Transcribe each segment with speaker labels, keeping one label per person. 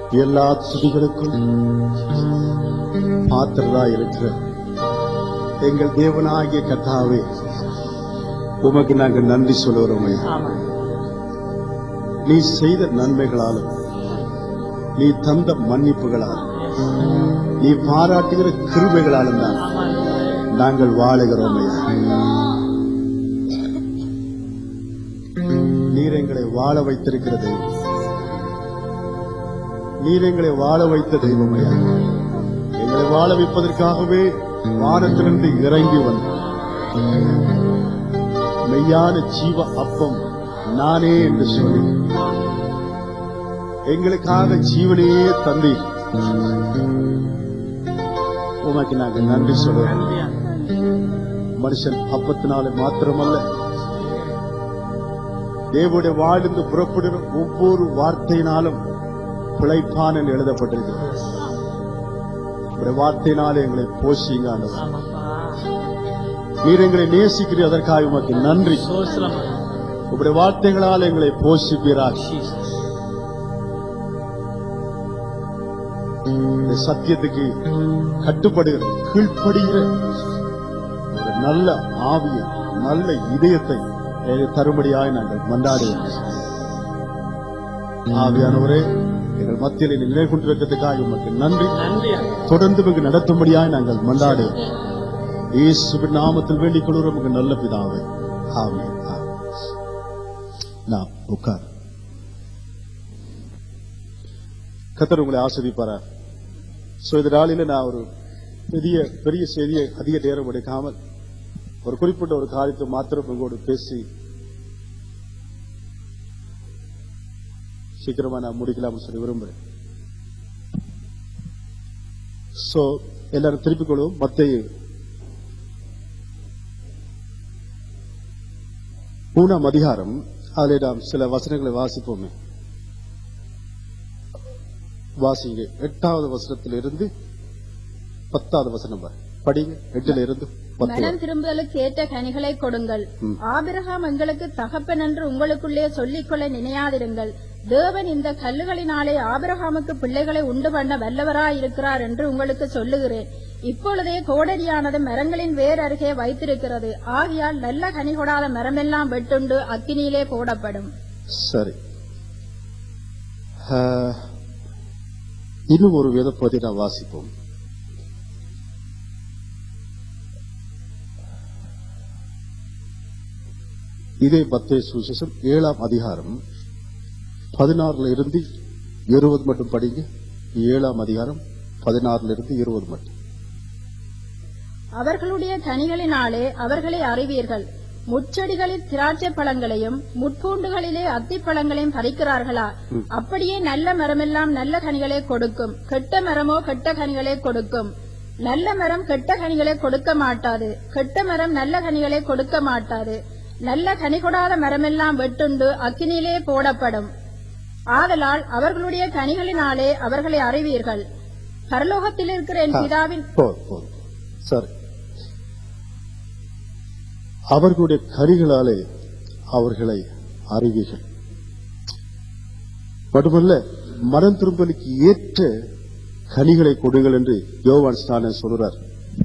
Speaker 1: எல்லா துதிகளுக்கும் பாத்திரதா இருக்கிற எங்கள் தேவனாகிய கர்த்தாவே உமக்கு நாங்கள் நன்றி சொல்லுகிறோம் ஐயா.
Speaker 2: ஆமாம்
Speaker 1: நீ செய்த நன்மைகளாலும் நீ தந்த மன்னிப்புகளாலும் நீ பாராட்டுகிற கிருபைகளாலும் தான்
Speaker 2: ஆமாம்
Speaker 1: நாங்கள் வாழுகிறோம் ஐயா நீர் எங்களை வாழ வைத்திருக்கிற தெய்வம் நீர் எங்களை வாழ வைத்த தெய்வம் ஐயா எங்களை வாழ வைப்பதற்காகவே வானத்திலிருந்து இறங்கி வந்த மெய்யான ஜீவ அப்பம் நானே என்று சொல்லி எங்களுக்காக ஜீவனையே தந்தி உமக்கு நாங்கள் நன்றி சொல்றோம்
Speaker 2: நன்றி
Speaker 1: மனுஷன் அப்பத்தினாலே மாத்திரமல்ல தேவனுடைய வாழ்ந்து புறப்படுகிற ஒவ்வொரு வார்த்தையினாலும் பிழைப்பான் என்று எழுதப்பட்டிருக்கிறது உடைய வார்த்தையினாலே எங்களை போஷிங்க ஆண்டவர்.
Speaker 2: ஆமாப்பா
Speaker 1: நீர் எங்களை நேசிக்கிறீர் அதற்காக உமக்கு நன்றி
Speaker 2: சோஸ்திரம்
Speaker 1: உடைய வார்த்தைகளால் எங்களை போஷிப்பீராக
Speaker 2: ஜீசஸ்
Speaker 1: இந்த சத்தியத்துக்கு கட்டுப்படுகிற கீழ்ப்படுகிற ஒரு நல்ல ஆவியை நல்ல இதயத்தை எங்களுக்கு தரும்படியாய் நாங்கள் மன்றாடுவோம் ஆவியானவரே எங்கள் மத்தியில் நிலை கொண்டிருக்கிறதுக்காக உமக்கு நன்றி
Speaker 2: நன்றி
Speaker 1: தொடர்ந்து மிகு நடத்தும்படியாய் நாங்கள் மன்றாடுவோம் இயேசுவின் நாமத்தில் வேண்டிக் கொள்கிறோம் உமக்கு நல்ல பிதாவே ஆமென் ஆமென். நாம் உட்கார் கத்தர் உங்களை ஆஸ்வதிப்பாரா சோ இந்த நாளில நான் ஒரு பெரிய பெரிய செய்தியை அதிக நேரம் எடுக்காமல் ஒரு குறிப்பிட்ட ஒரு காரியத்தை மாத்திரம் உங்களோடு பேசி சீக்கிரமா நான் முடிக்கலாம்னு சொல்லி விரும்புறேன் சோ எல்லாரும் திருப்பிக் கொள்வோம் மத்திய மூணாம் அதிகாரம் அதில் நாம் சில வசனங்களை வாசிப்போமே வாசிங்க எட்டாவது வசனத்திலிருந்து பத்தாவது வசனம் வரை படிங்க எட்டுல இருந்து பத்து வரை.
Speaker 3: மனம் திரும்புதலுக்கு ஏற்ற கனிகளை கொடுங்கள் ஆபிரகாம் எங்களுக்கு தகப்பன் என்று உங்களுக்குள்ளே சொல்லிக்கொள்ள நினையாதிருங்கள் தேவன் இந்த கல்லுகளினாலே ஆபிரகாமுக்கு பிள்ளைகளை உண்டு பண்ண வல்லவராயிருக்கிறார் என்று உங்களுக்கு சொல்லுகிறேன் இப்பொழுதே கோடரியானது மரங்களின் வேர் அருகே வைத்திருக்கிறது ஆகையால் நல்ல கனி கொடாத மரமெல்லாம் வெட்டுண்டு அக்கினியிலே போடப்படும்
Speaker 1: சரி ஆஹ், இன்னும் ஒரு வேத பகுதி நான் வாசிப்போம் இதே பத்தே சுவிசேஷம் ஏழாம் அதிகாரம் பதினாறுல இருந்து இருபது மட்டும் படிங்க ஏழாம் அதிகாரம் பதினாறுல இருந்து இருபது மட்டும்
Speaker 3: அவர்களுடைய கனிகளினாலே அவர்களை அறிவீர்கள் முச்செடிகளில் திராட்சை பழங்களையும் முட்பூண்டுகளிலே அத்திப்பழங்களையும் பறிக்கிறார்களா அப்படியே நல்ல மரமெல்லாம் நல்ல கனிகளை கொடுக்கும் கெட்ட மரமோ கெட்ட கனிகளை கொடுக்கும் நல்ல மரம் கெட்ட கனிகளை கொடுக்க மாட்டாது கெட்ட மரம் நல்ல கனிகளை கொடுக்க மாட்டாது நல்ல கனி கொடாத மரமெல்லாம் வெட்டுண்டு அக்கினியிலே போடப்படும் ஆதலால் அவர்களுடைய கனிகளினாலே அவர்களை அறிவீர்கள் பரலோகத்தில் இருக்கிற என் பிதாவின்
Speaker 1: போதும் போதும் சரி அவர்களுடைய கரிகளாலே அவர்களை அறிவீர்கள் மட்டுமல்ல மனம் திரும்பலுக்கு ஏற்ற கனிகளை கொடுங்கள் என்று யோவான் ஸ்நானன் சொல்கிறார்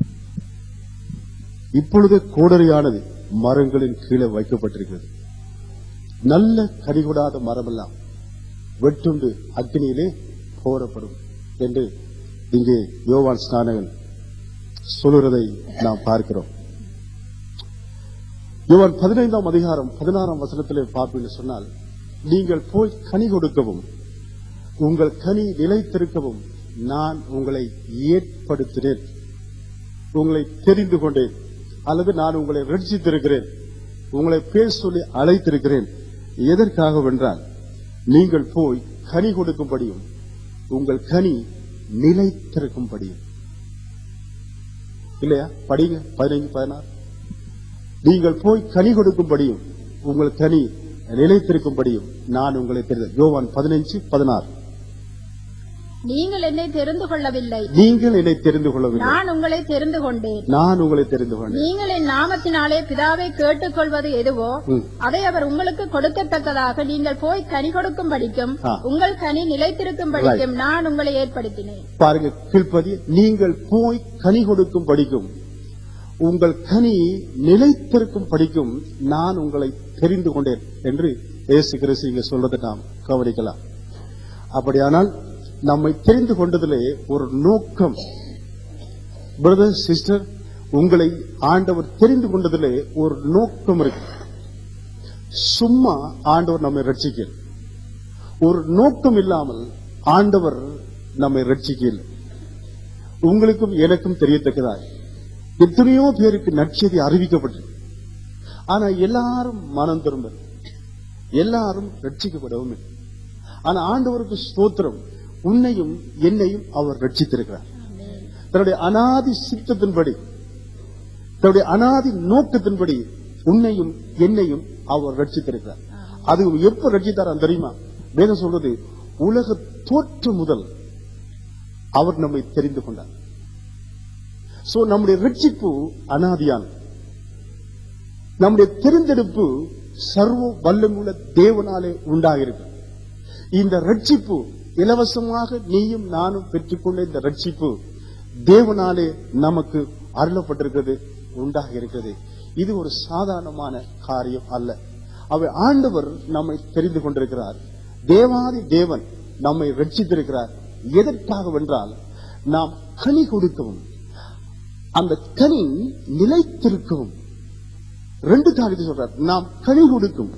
Speaker 1: இப்பொழுது கோடரியானது மரங்களின் கீழே வைக்கப்பட்டிருக்கிறது நல்ல கனி கொடாத மரமெல்லாம் வெட்டுண்டு அக்னியிலே போடப்படும் என்று இங்கே யோவான் ஸ்நானகன் சொல்லுறதை நாம் பார்க்கிறோம் யோவான் பதினைந்தாம் அதிகாரம் பதினாறாம் வசனத்திலே பார்ப்பீர்கள் சொன்னால் நீங்கள் போய் கனி கொடுக்கவும் உங்கள் கனி நிலைத்திருக்கவும் நான் உங்களை ஏற்படுத்தினேன் உங்களை தெரிந்து கொண்டேன் அல்லது நான் உங்களை ரட்சித்திருக்கிறேன் உங்களை பேர் சொல்லி அழைத்திருக்கிறேன் எதற்காக வென்றால் நீங்கள் போய் கனி கொடுக்கும்படியும் உங்கள் கனி நிலைத்திருக்கும்படியும் இல்லையா படிங்க பதினைஞ்சு பதினாறு நீங்கள் போய் கனி கொடுக்கும்படியும் உங்கள் கனி நிலைத்திருக்கும்படியும் நான் உங்களை தெரிந்த யோவான் பதினைஞ்சு பதினாறு
Speaker 3: நீங்கள் என்னை தெரிந்து கொள்ளவில்லை
Speaker 1: நீங்கள் என்னை தெரிந்து கொள்ளவில்லை
Speaker 3: நான் உங்களை தெரிந்து கொண்டேன்
Speaker 1: நான் உங்களை தெரிந்து கொண்டேன்
Speaker 3: நீங்கள் என் நாமத்தினாலே பிதாவை கேட்டுக்கொள்வது எதுவோ
Speaker 1: ம்.
Speaker 3: அதை அவர் உங்களுக்கு கொடுக்கத்தக்கதாக நீங்கள் போய் கனி கொடுக்கும் படிக்கும்
Speaker 1: ஆ.
Speaker 3: உங்கள் கனி நிலைத்திருக்கும் படிக்கும் நான் உங்களை ஏற்படுத்தினேன்
Speaker 1: பாருங்க கீழ்ப்பதி நீங்கள் போய் கனி கொடுக்கும் படிக்கும் உங்கள் கனி நிலைத்திருக்கும் படிக்கும் நான் உங்களை தெரிந்து கொண்டேன் என்று இயேசு கிறிஸ்து இங்க சொல்றதை நாம் கவனிக்கலாம் அப்படியானால் நம்மை தெரிந்து கொண்டதிலே ஒரு நோக்கம் பிரதர் சிஸ்டர் உங்களை ஆண்டவர் தெரிந்து கொண்டதிலே ஒரு நோக்கம் இருக்கு சும்மா ஆண்டவர் நம்மை ரட்சிக்கல ஒரு நோக்கம் இல்லாமல் ஆண்டவர் நம்மை ரட்சிக்கல உங்களுக்கும் எனக்கும் தெரியத்தக்கதாய் எத்தனையோ பேருக்கு நற்செய்தி அறிவிக்கப்பட்டது ஆனா எல்லாரும் மனம் திரும்ப எல்லாரும் ரட்சிக்கப்படவும் இல்லை. ஆனா ஆண்டவருக்கு ஸ்தோத்திரம் உன்னையும் என்னையும் அவர் ரட்சித்திருக்கிறார் தன்னுடைய அனாதி சித்தத்தின்படி தன்னுடைய அனாதி நோக்கத்தின்படி உன்னையும் என்னையும் அவர் ரட்சித்திருக்கிறார் அது எப்ப ரட்சித்தார் தெரியுமா வேதம் சொல்றது உலக தோற்று முதல் அவர் நம்மை தெரிந்து கொண்டார் சோ நம்முடைய ரட்சிப்பு அனாதியான நம்முடைய தெரிந்தெடுப்பு சர்வ வல்லமுள்ள தேவனாலே உண்டாகிருக்கு இந்த ரட்சிப்பு இலவசமாக நீயும் நானும் பெற்றுக்கொண்ட இந்த ரட்சிப்பு தேவனாலே நமக்கு அருளப்பட்டிருக்கிறது உண்டாகி இருக்கிறது இது ஒரு சாதாரணமான காரியம் அல்ல அவை ஆண்டவர் நம்மை தெரிந்து கொண்டிருக்கிறார் தேவாதி தேவன் நம்மை ரட்சித்திருக்கிறார் எதற்காகவென்றால் நாம் கனி கொடுக்கவும் அந்த கனி நிலைத்திருக்கவும் ரெண்டு காரியத்தை சொல்றார் நாம் கனி கொடுக்கும்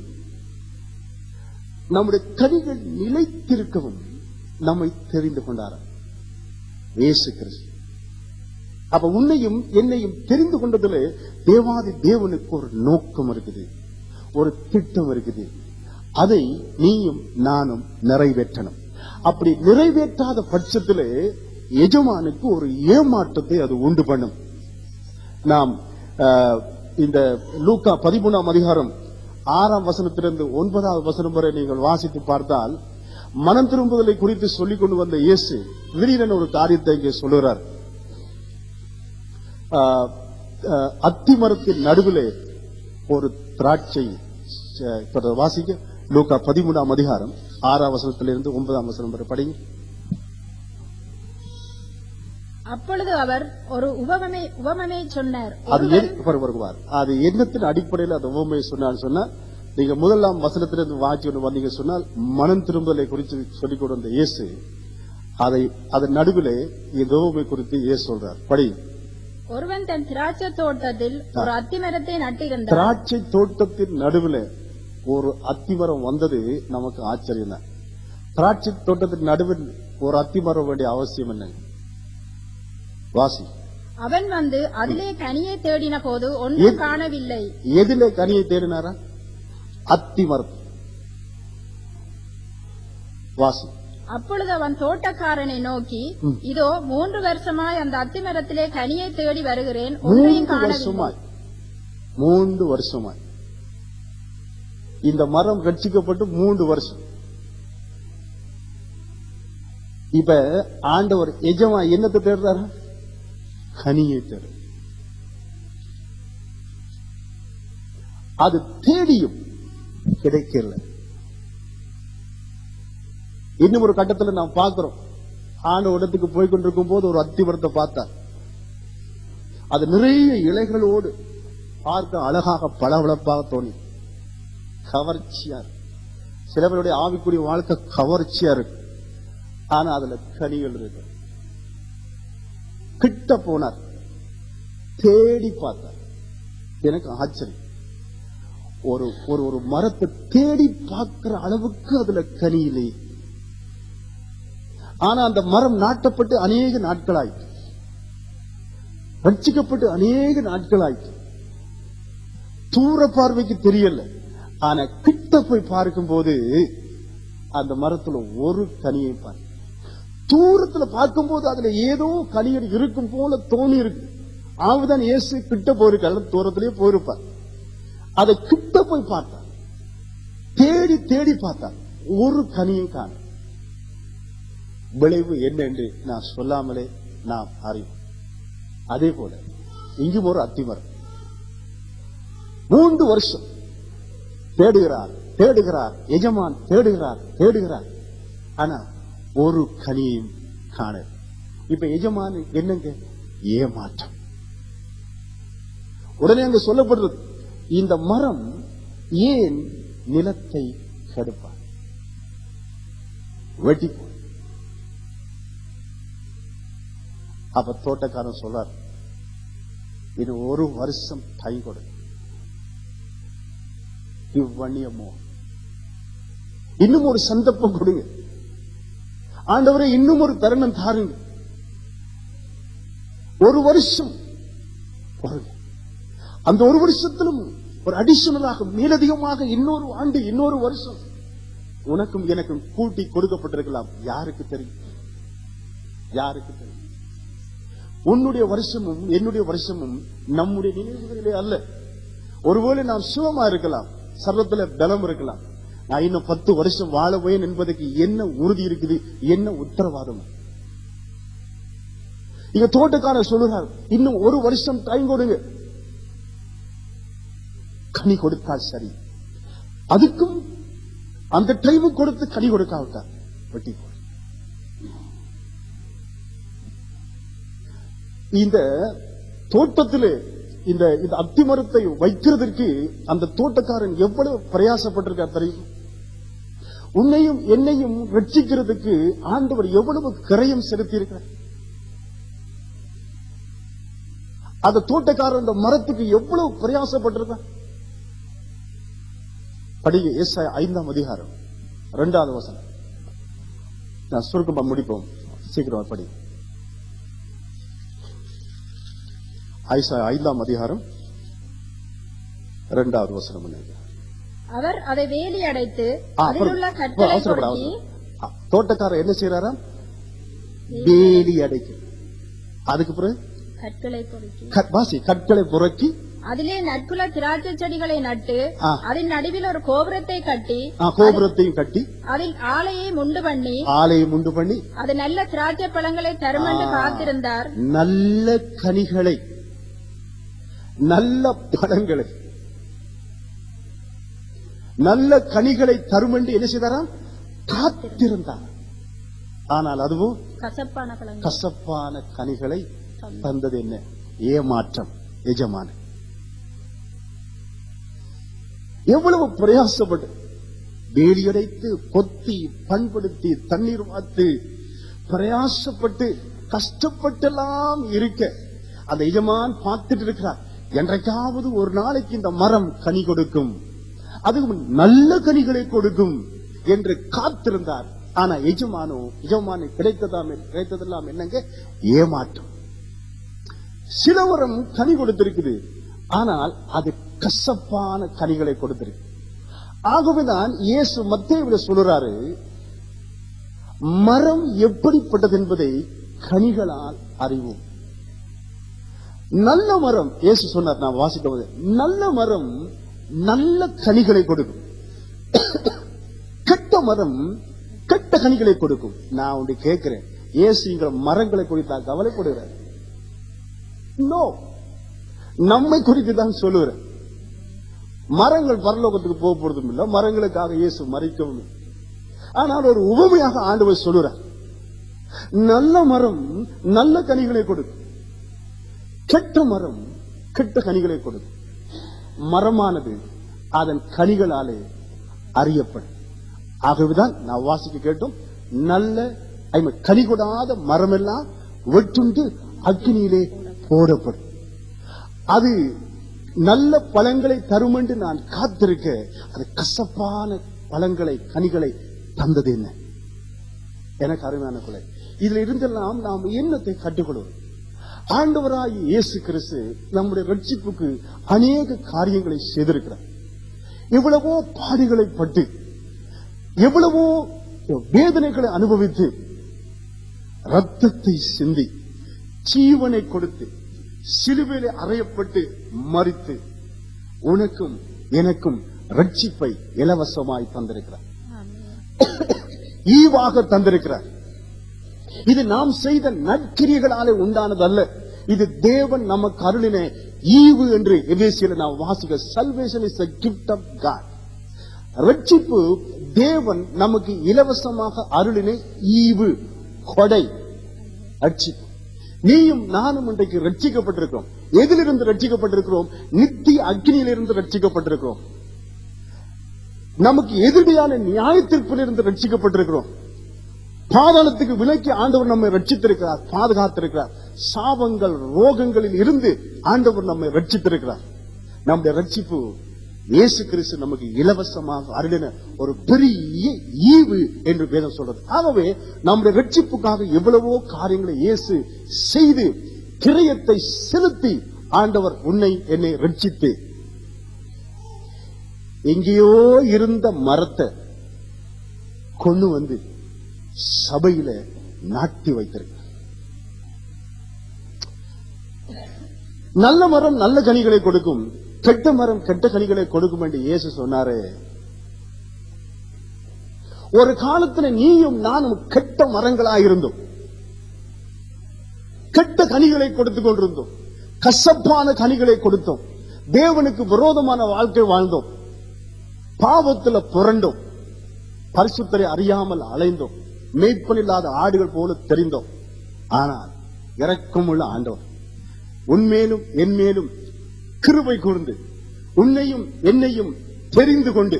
Speaker 1: நம்முடைய கனிகள் நிலைத்திருக்கவும் நம்மை தெரிந்து கொண்டார் இயேசு கிறிஸ்து அப்ப உன்னையும் என்னையும் தெரிந்து கொண்டதிலே தேவாதி தேவனுக்கு ஒரு நோக்கம் இருக்குது ஒரு திட்டம் இருக்குது அதை நீயும் நானும் நிறைவேற்றணும் அப்படி நிறைவேற்றாத பட்சத்திலே எஜமானுக்கு ஒரு ஏமாற்றத்தை அது உண்டு பண்ணும் நாம் ஆஹ், இந்த லூக்கா பதிமூணாம் அதிகாரம் ஆறாம் வசனத்திலிருந்து ஒன்பதாவது வசனம் வரை நீங்கள் வாசித்து பார்த்தால் மனம் திரும்புதலை குறித்து சொல்லிக் கொண்டு வந்த இயேசு திடீரென ஒரு காரியத்தை இங்கே சொல்லுகிறார் ஆஹ், ஆஹ், அத்தி மரத்தின் நடுவிலே ஒரு திராட்சை ஆஹ், இப்ப வாசிக்க லூக்கா பதிமூணாம் அதிகாரம் ஆறாம் வசனத்திலிருந்து ஒன்பதாம் வசனம் வரை படிங்க
Speaker 3: அப்பொழுது அவர் ஒரு உபமமை உபமமை சொன்னார்
Speaker 1: அது
Speaker 3: ஒருவன்
Speaker 1: எது- பாரு, பாரு, பாரு. அது என்னத்தின் அடிப்படையில் அந்த உவமையை சொன்னான்னு சொன்னா நீங்க முதலாம் வசனத்திலிருந்து வாட்சி ஒன்று வந்தீங்க சொன்னால் மனம் திரும்பலை குறித்து சொல்லிக் கொண்டு வந்த இயேசு அதை அதன் நடுவிலே இந்த உவமை குறித்து இயேசு சொல்றார் படி
Speaker 3: ஒருவன் தன் திராட்சை தோட்டத்தில் ஒரு அத்தி மரத்தை நட்டிருந்தான்
Speaker 1: திராட்சை தோட்டத்தின் நடுவிலே ஒரு அத்திமரம் வந்தது நமக்கு ஆச்சரியம் தான் திராட்சை தோட்டத்தின் நடுவில் ஒரு அத்திமரம் வேண்டிய அவசியம் என்ன வாசி
Speaker 3: அவன் வந்து அதிலே கனியை தேடின போது ஒன்றும்
Speaker 1: எது-
Speaker 3: காணவில்லை
Speaker 1: எதிலே கனியை தேடினாரா அத்திமரம் வாசி
Speaker 3: அப்பொழுது அவன் தோட்டக்காரனை நோக்கி
Speaker 1: ம்.
Speaker 3: இதோ மூன்று வருஷமாய் அந்த அத்தி மரத்திலே கனியை தேடி வருகிறேன் ஒன்றையும்
Speaker 1: மூன்று
Speaker 3: காணவில்லை
Speaker 1: வருஷமாய் மூன்று வருஷமாய் இந்த மரம் ரட்சிக்கப்பட்டு மூன்று வருஷம் இப்ப ஆண்டவர் எஜமா என்னத்தை தேடுறாரு கனியை தேடு அது தேடியும் கிடைக்கல இன்னும் ஒரு கட்டத்துல நாம் பார்க்கிறோம் ஆண்டு இடத்துக்கு போய் கொண்டிருக்கும் போது ஒரு அத்திமரத்தை பார்த்தார் அது நிறைய இலைகளோடு பார்க்க அழகாக பளபளப்பாக தோணி கவர்ச்சியா இருக்கு. சில பேருடைய ஆவிக்குரிய வாழ்க்கை கவர்ச்சியா இருக்கு ஆனா அதுல கனிகள் இருக்கு கிட்ட போனார் தேடி பார்த்தார் எனக்கு ஆச்சரியம் ஒரு ஒரு ஒரு மரத்தை தேடி பார்க்கிற அளவுக்கு அதுல கனி இல்லை ஆனா அந்த மரம் நாட்டப்பட்டு அநேக நாட்களாயிற்று ரட்சிக்கப்பட்டு அநேக நாட்களாயிற்று தூர பார்வைக்கு தெரியல ஆனா கிட்ட போய் பார்க்கும்போது அந்த மரத்துல ஒரு கனியை பாரு தூரத்துல பார்க்கும்போது அதுல ஏதோ கனிகள் இருக்கும் போல தோணி இருக்கு ஆவுதான் இயேசு கிட்ட போயிருக்காரு தூரத்திலேயே போயிருப்பார் அதை கிட்ட போய் பார்த்தார் தேடி தேடி பார்த்தார் ஒரு கனியும் காண விளைவு என்ன என்று நான் சொல்லாமலே நாம் அறிவோம் அதே போல இங்கும் ஒரு அத்திமரம் மூன்று வருஷம் தேடுகிறார் தேடுகிறார் எஜமான் தேடுகிறார் தேடுகிறார் ஆனா ஒரு கனியையும் காண இப்ப எஜமான் என்னங்க ஏமாற்றம் உடனே அங்க சொல்லப்படுறது இந்த மரம் ஏன் நிலத்தை கெடுப்பார் வெட்டி போ. அப்ப தோட்டக்காரன் சொல்றார் இது ஒரு வருஷம் டைம் கொடு இவ்வண்ணியமோ இன்னும் ஒரு சந்தர்ப்பம் கொடுங்க ஆண்டவரே இன்னும் ஒரு தருணம் தாருங்க ஒரு வருஷம் பாருங்க. அந்த ஒரு வருஷத்திலும் ஒரு அடிஷனலாக மேலதிகமாக இன்னொரு ஆண்டு இன்னொரு வருஷம் உனக்கும் எனக்கும் கூட்டி கொடுக்கப்பட்டிருக்கலாம் யாருக்கு தெரியும் யாருக்கு தெரியும் உன்னுடைய வருஷமும் என்னுடைய வருஷமும் நம்முடைய நினைவுகளிலே அல்ல ஒருவேளை நாம் சுகமா இருக்கலாம் சர்வத்துல பலம் இருக்கலாம் நான் இன்னும் பத்து வருஷம் வாழவேன் என்பதற்கு என்ன உறுதி இருக்குது என்ன உத்தரவாதம் இங்க தோட்டக்காரர் சொல்லுறார் இன்னும் ஒரு வருஷம் டைம் கொடுங்க கனி கொடுத்தால் சரி அதுக்கும் அந்த டைம் கொடுத்து கனி கொடுக்காவிட்டார் வெட்டி போடு. இந்த தோட்டத்திலே இந்த இந்த அத்தி மரத்தை வைக்கிறதற்கு அந்த தோட்டக்காரன் எவ்வளவு பிரயாசப்பட்டிருக்கார் தெரியும் உன்னையும் என்னையும் ரட்சிக்கிறதுக்கு ஆண்டவர் எவ்வளவு கரையம் செலுத்தி இருக்கிறார் அந்த தோட்டக்காரன் அந்த மரத்துக்கு எவ்வளவு பிரயாசப்பட்டிருக்கார் படிங்க ஏசாயா ஐந்தாம் அதிகாரம் இரண்டாவது வசனம் நான் சுருக்கமா முடிப்போம் சீக்கிரமா படி ஐசா ஐந்தாம் அதிகாரம் இரண்டாவது வசனம் நினைக்கிறேன்.
Speaker 3: அவர் அதை வேலி அடைத்து
Speaker 1: ஆ,
Speaker 3: அதிலுள்ள
Speaker 1: அப்புறம்,
Speaker 3: கற்களை
Speaker 1: அவசரப்பட,
Speaker 3: பொறுக்கி
Speaker 1: அவசரம். ஆ, தோட்டக்காரர் என்ன செய்யறாராம் வேலி அடைக்கும் அதுக்கு பிறகு
Speaker 3: கற்களை பொறுக்கி
Speaker 1: கற்- வாசி கற்களை புறக்கி
Speaker 3: அதிலே நற்குல திராட்சை செடிகளை நட்டு
Speaker 1: ஆ.
Speaker 3: அதன் நடுவில் ஒரு கோபுரத்தை கட்டி
Speaker 1: ஆ, கோபுரத்தையும் கட்டி
Speaker 3: அதில் ஆலையை முண்டு பண்ணி
Speaker 1: ஆலயம் உண்டு பண்ணி
Speaker 3: அது நல்ல திராட்சை பழங்களை தருமென்று
Speaker 1: ஆ.
Speaker 3: காத்திருந்தார்
Speaker 1: நல்ல கனிகளை நல்ல பழங்களை நல்ல கனிகளை தரும் என்று என்ன செய்தாராம் காத்திருந்தார் ஆனால் அதுவும்
Speaker 3: கசப்பான பழங்கள்
Speaker 1: கசப்பான கனிகளை தந்தது என்ன ஏமாற்றம் எஜமான எவ்வளவு பிரயாசப்பட்டு வேலியடைத்து கொத்தி பண்படுத்தி தண்ணீர் வாத்து பிரயாசப்பட்டு கஷ்டப்பட்டெல்லாம் இருக்க அந்த எஜமான் பார்த்துட்டு இருக்கிறார் என்றைக்காவது ஒரு நாளைக்கு இந்த மரம் கனி கொடுக்கும் அதுவும் நல்ல கனிகளை கொடுக்கும் என்று காத்திருந்தார் ஆனா எஜமானோ எஜமானு கிடைத்ததாம் கிடைத்ததெல்லாம் என்னங்க ஏமாற்றம் சில மரம் கனி கொடுத்திருக்குது ஆனால் அது கசப்பான கனிகளை கொடுத்திருக்கு ஆகவேதான் இயேசு மத்தேயுல சொல்றாரு மரம் எப்படிப்பட்டது என்பதை கனிகளால் அறிவோம் நல்ல மரம் இயேசு சொன்னார் நான் வாசிக்கும் போது நல்ல மரம் நல்ல கனிகளை கொடுக்கும் கெட்ட மரம் கெட்ட கனிகளை கொடுக்கும் நான் ஒன்று கேட்கிறேன் இயேசு இங்க மரங்களை குறித்தா கவலைப்படுகிறார் நோ நம்மை குறித்து தான் சொல்லுகிறேன் மரங்கள் பரலோகத்துக்கு போக போறதும் இல்ல மரங்களுக்காக இயேசு மறிக்கவும் இல்லை. ஆனால் ஒரு உவமையாக ஆண்டவர் சொல்லுறார் நல்ல மரம் நல்ல கனிகளை கொடுக்கும் கெட்ட மரம் கெட்ட கனிகளை கொடுக்கும் மரமானது அதன் கனிகளாலே அறியப்படும் ஆகவேதான் நான் வாசிக்க கேட்டோம் நல்ல ஐ மீன், கனி கொடாத மரமெல்லாம் வெட்டுண்டு அக்னியிலே போடப்படும் அது நல்ல பழங்களை தரும் என்று நான் காத்திருக்க அது கசப்பான பழங்களை கனிகளை தந்தது என்ன எனக்கு அருமையான கொலை இதுல இருந்தெல்லாம் நாம் எண்ணத்தை கட்டுக்கொள்வோம் ஆண்டவராய் இயேசு கிறிஸ்து நம்முடைய ரட்சிப்புக்கு அநேக காரியங்களை செய்திருக்கிறார் எவ்வளவோ பாடுகளை பட்டு எவ்வளவோ வேதனைகளை அனுபவித்து ரத்தத்தை சிந்தி ஜீவனை கொடுத்து சிலுவையிலே அறையப்பட்டு மறித்து உனக்கும் எனக்கும் ரட்சிப்பை இலவசமாய் தந்திருக்கிறார் ஈவாக தந்திருக்கிறார் இது நாம் செய்த நற்கிரியைகளாலே உண்டானதல்ல இது தேவன் நமக்கு அருளின ஈவு என்று எபேசியில நாம் வாசிக்க salvation is a gift of God ரட்சிப்பு தேவன் நமக்கு இலவசமாக அருளின ஈவு கொடை ரட்சிப்பு நீயும் நானும் இன்றைக்கு ரட்சிக்கப்பட்டிருக்கிறோம் எதிலிருந்து ரட்சிக்கப்பட்டிருக்கிறோம் நித்திய அக்னியிலிருந்து ரட்சிக்கப்பட்டிருக்கிறோம் நமக்கு எதிரியான நியாயத்திற்பிலிருந்து ரட்சிக்கப்பட்டிருக்கிறோம் பாதாளத்துக்கு விலக்கி ஆண்டவர் நம்மை ரட்சித்திருக்கிறார் பாதுகாத்திருக்கிறார் சாபங்கள் ரோகங்களில் இருந்து ஆண்டவர் நம்மை ரட்சித்திருக்கிறார் நம்முடைய ரட்சிப்பு இயேசு கிறிஸ்து நமக்கு இலவசமாக அருளின ஒரு பெரிய ஈவு என்று வேதம் சொல்றது ஆகவே நம்முடைய ரட்சிப்புக்காக எவ்வளவோ காரியங்களை இயேசு செய்து கிரயத்தை செலுத்தி ஆண்டவர் உன்னை என்னை ரட்சித்து எங்கேயோ இருந்த மரத்தை கொண்டு வந்து சபையில நாட்டி வைத்திருக்க நல்ல மரம் நல்ல கனிகளை கொடுக்கும் கெட்ட மரம் கெட்ட கனிகளை கொடுக்கும் என்று இயேசு சொன்னாரு ஒரு காலத்துல நீயும் நானும் கெட்ட மரங்களாயிருந்தோம் கெட்ட கனிகளை கொடுத்து கொண்டிருந்தோம் கசப்பான கனிகளை கொடுத்தோம் தேவனுக்கு விரோதமான வாழ்க்கை வாழ்ந்தோம் பாவத்துல புரண்டோம் பரிசுத்தரை அறியாமல் அலைந்தோம் மேய்ப்பனில்லாத ஆடுகள் போல தெரிந்தோம் ஆனால் இரக்கமுள்ள ஆண்டவர் உன்மேலும் என் மேலும் கிருபை கூர்ந்து உன்னையும் என்னையும் தெரிந்து கொண்டு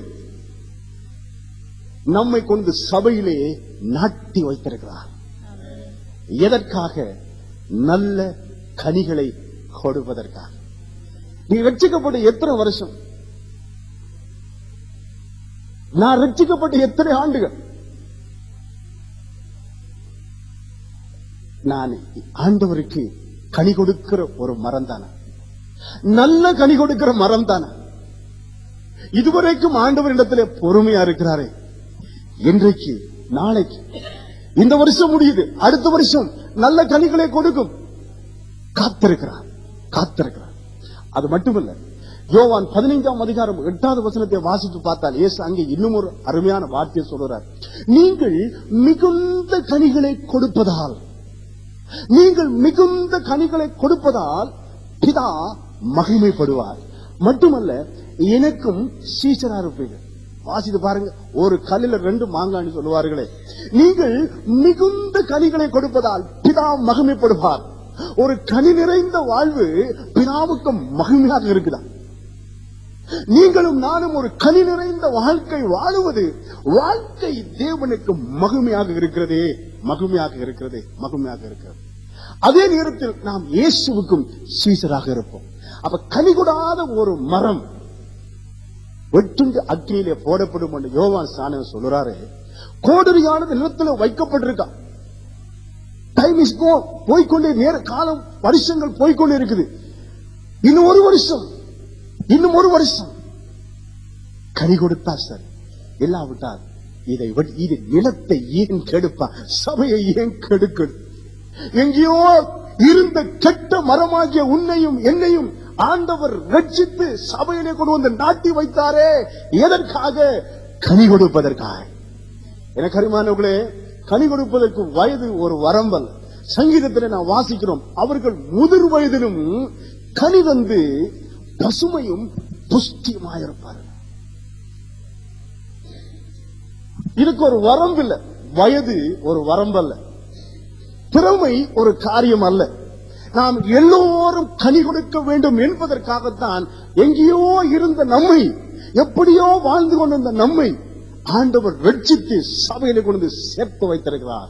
Speaker 1: நம்மை கொண்டு சபையிலே நாட்டி வைத்திருக்கிறார் எதற்காக நல்ல கனிகளை கொடுப்பதற்காக நீ ரட்சிக்கப்பட்ட எத்தனை வருஷம் நான் ரட்சிக்கப்பட்ட எத்தனை ஆண்டுகள் நான் ஆண்டவருக்கு கனி கொடுக்கிற ஒரு மரம் தானே நல்ல கனி கொடுக்கிற மரம் தானே இதுவரைக்கும் ஆண்டவரிடத்திலே பொறுமையா இருக்கிறாரே இன்றைக்கு நாளைக்கு இந்த வருஷம் முடியுது அடுத்த வருஷம் நல்ல கனிகளை கொடுக்கும் காத்திருக்கிறார் காத்திருக்கிறார் அது மட்டுமல்ல யோவான் பதினைஞ்சாம் அதிகாரம் எட்டாவது வசனத்தை வாசித்து பார்த்தால் இயேசு அங்கே இன்னும் ஒரு அருமையான வார்த்தையை சொல்றார் நீங்கள் மிகுந்த கனிகளை கொடுப்பதால் நீங்கள் மிகுந்த கனிகளை கொடுப்பதால் பிதா மகிமைப்படுவார் மட்டுமல்ல எனக்கும் சீசரா இருப்பீர்கள் வாசித்து பாருங்க ஒரு கல்லில ரெண்டு மாங்கான்னு சொல்லுவார்களே நீங்கள் மிகுந்த கனிகளை கொடுப்பதால் பிதா மகிமைப்படுவார் ஒரு கனி நிறைந்த வாழ்வு பிதாவுக்கு மகிமையாக இருக்குதா நீங்களும் நானும் ஒரு கனி நிறைந்த வாழ்க்கை வாழுவது வாழ்க்கை தேவனுக்கு மகிமையாக இருக்கிறதே மகிமையாக இருக்கிறதே மகிமையாக இருக்கிறது அதே நேரத்தில் நாம் இயேசுவுக்கும் சீசராக இருப்போம் அப்ப கனி கொடாத ஒரு மரம் வெட்டுண்டு அக்னியிலே போடப்படும் என்று யோவான் சாணன் சொல்றாரு கோடரியானது நிலத்துல வைக்கப்பட்டிருக்கா டைம் இஸ் கோ போய்கொண்டே நேர காலம் வருஷங்கள் போய்கொண்டே இருக்குது இன்னும் ஒரு வருஷம் இன்னும் ஒரு வருஷம் கனி கொடுத்தா சரி இல்லாவிட்டால் இதை விட்டு- இது நிலத்தை ஏன் கெடுப்பா சபையை ஏன் கெடுக்கணும் எங்கேயோ இருந்த கெட்ட மரமாகிய உன்னையும் என்னையும் ஆண்டவர் ரட்சித்து சபையிலே கொண்டு வந்து நாட்டி வைத்தாரே எதற்காக கனி கொடுப்பதற்காக எனக்கு அருமானவர்களே கனி கொடுப்பதற்கு வயது ஒரு வரம்பல் சங்கீதத்தில் நான் வாசிக்கிறோம் அவர்கள் முதிர் வயதிலும் கனி வந்து பசுமையும் புஷ்டியுமாயிருப்பார்கள் இதுக்கு ஒரு வரம்பு இல்ல வயது ஒரு வரம்பல்ல திறமை ஒரு காரியம் அல்ல நாம் எல்லோரும் கனி கொடுக்க வேண்டும் என்பதற்காகத்தான் எங்கேயோ இருந்த நம்மை எப்படியோ வாழ்ந்து கொண்டிருந்த நம்மை ஆண்டவர் ரட்சித்து சபையில கொண்டு வந்து சேர்த்து வைத்திருக்கிறார்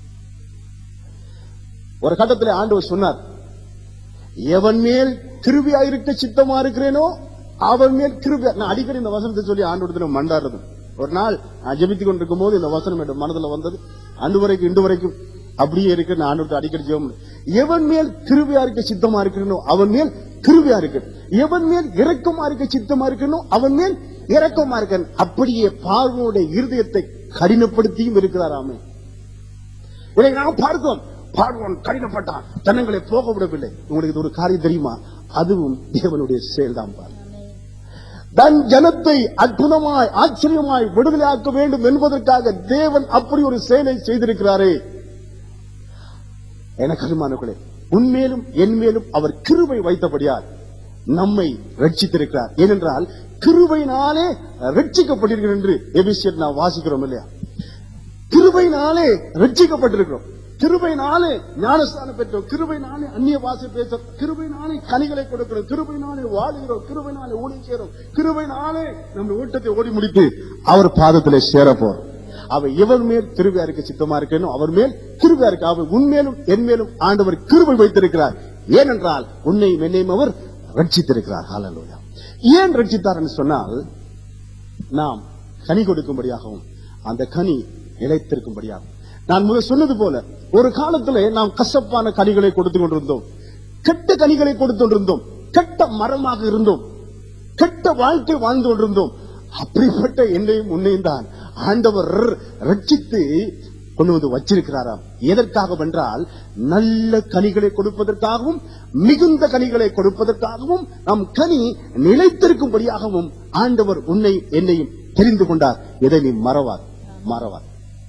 Speaker 1: ஒரு கட்டத்தில் ஆண்டவர் சொன்னார் எவன் மேல் கிருபியா இருக்க சித்தமா இருக்கிறேனோ அவன் மேல் கிருபியா நான் அடிக்கடி இந்த வசனத்தை சொல்லி ஆண்டு மண்டாடுறது ஒரு நாள் நான் ஜெபித்துக் கொண்டிருக்கும் போது இந்த வசனம் என் மனதுல வந்தது அன்று வரைக்கும் இன்று வரைக்கும் அப்படியே இருக்கு நான் ஆண்டு அடிக்கடி ஜெபம் பண்ணேன். எவன் மேல் கிருபியா இருக்க சித்தமா இருக்கிறனோ அவன் மேல் கிருபியா இருக்கு எவன் மேல் இரக்கமா இருக்க சித்தமா இருக்கணும் அவன் மேல் இரக்கமா இருக்க அப்படியே பார்வோடைய இருதயத்தை கடினப்படுத்தியும் இருக்கிறாராமே இதை நாம் பார்த்தோம் பார்வோன் கடினப்பட்டான் ஜனங்களை போக விடவில்லை உங்களுக்கு இது ஒரு காரியம் தெரியுமா அதுவும் தேவனுடைய செயல்தான் பார் தன் ஜனத்தை அற்புதமாய் ஆச்சரியமாய் விடுதலையாக்க வேண்டும் என்பதற்காக தேவன் அப்படி ஒரு செயலை செய்திருக்கிறாரே எனக்கு அருமானங்களே உன்மேலும் என் மேலும் அவர் கிருபை வைத்தபடியால் நம்மை ரட்சித்திருக்கிறார் ஏனென்றால் கிருபையினாலே ரட்சிக்கப்பட்டிருக்கிறோம் என்று எபிசியர் நாம் வாசிக்கிறோம் இல்லையா கிருபையினாலே ரட்சிக்கப்பட்டிருக்கிறோம் கிருபையினாலே ஞானஸ்தானம் பெற்றோம் கிருபையினாலே அந்நிய வாசி பேசுறோம் கிருபையினாலே கனிகளை கொடுக்கிறோம் கிருபையினாலே வாழுகிறோம் கிருபையினாலே ஓடி சேரும் கிருபையினாலே நம்ம ஓட்டத்தை ஓடி முடித்து அவர் பாதத்திலே சேர போறோம் அவர் இவர் மேல் கிருபையா இருக்க சித்தமா இருக்கணும் அவர் மேல் கிருபையா இருக்கு அவர் உன்மேலும் என் மேலும் ஆண்டவர் கிருபை வைத்திருக்கிறார் ஏனென்றால் உன்னையும் என்னையும் அவர் ரட்சித்திருக்கிறார் ஹalleluya ஏன் ரட்சித்தார் என்று சொன்னால் நாம் கனி கொடுக்கும்படியாகவும் அந்த கனி நிலைத்திருக்கும்படியாகும் நான் முதல் சொன்னது போல ஒரு காலத்திலே நாம் கசப்பான கனிகளை கொடுத்து கொண்டிருந்தோம் கெட்ட கனிகளை கொடுத்து கொண்டிருந்தோம் கெட்ட மரமாக இருந்தோம் கெட்ட வாழ்க்கை வாழ்ந்து கொண்டிருந்தோம் அப்படிப்பட்ட என்னையும் உன்னையும் தான் ஆண்டவர் ரட்சித்து கொண்டு வந்து வச்சிருக்கிறாராம் எதற்காக வென்றால் நல்ல கனிகளை கொடுப்பதற்காகவும் மிகுந்த கனிகளை கொடுப்பதற்காகவும் நம் கனி நிலைத்திருக்கும்படியாகவும் ஆண்டவர் உன்னை என்னையும் தெரிந்து கொண்டார் இதை நீ மறவார் மறவார்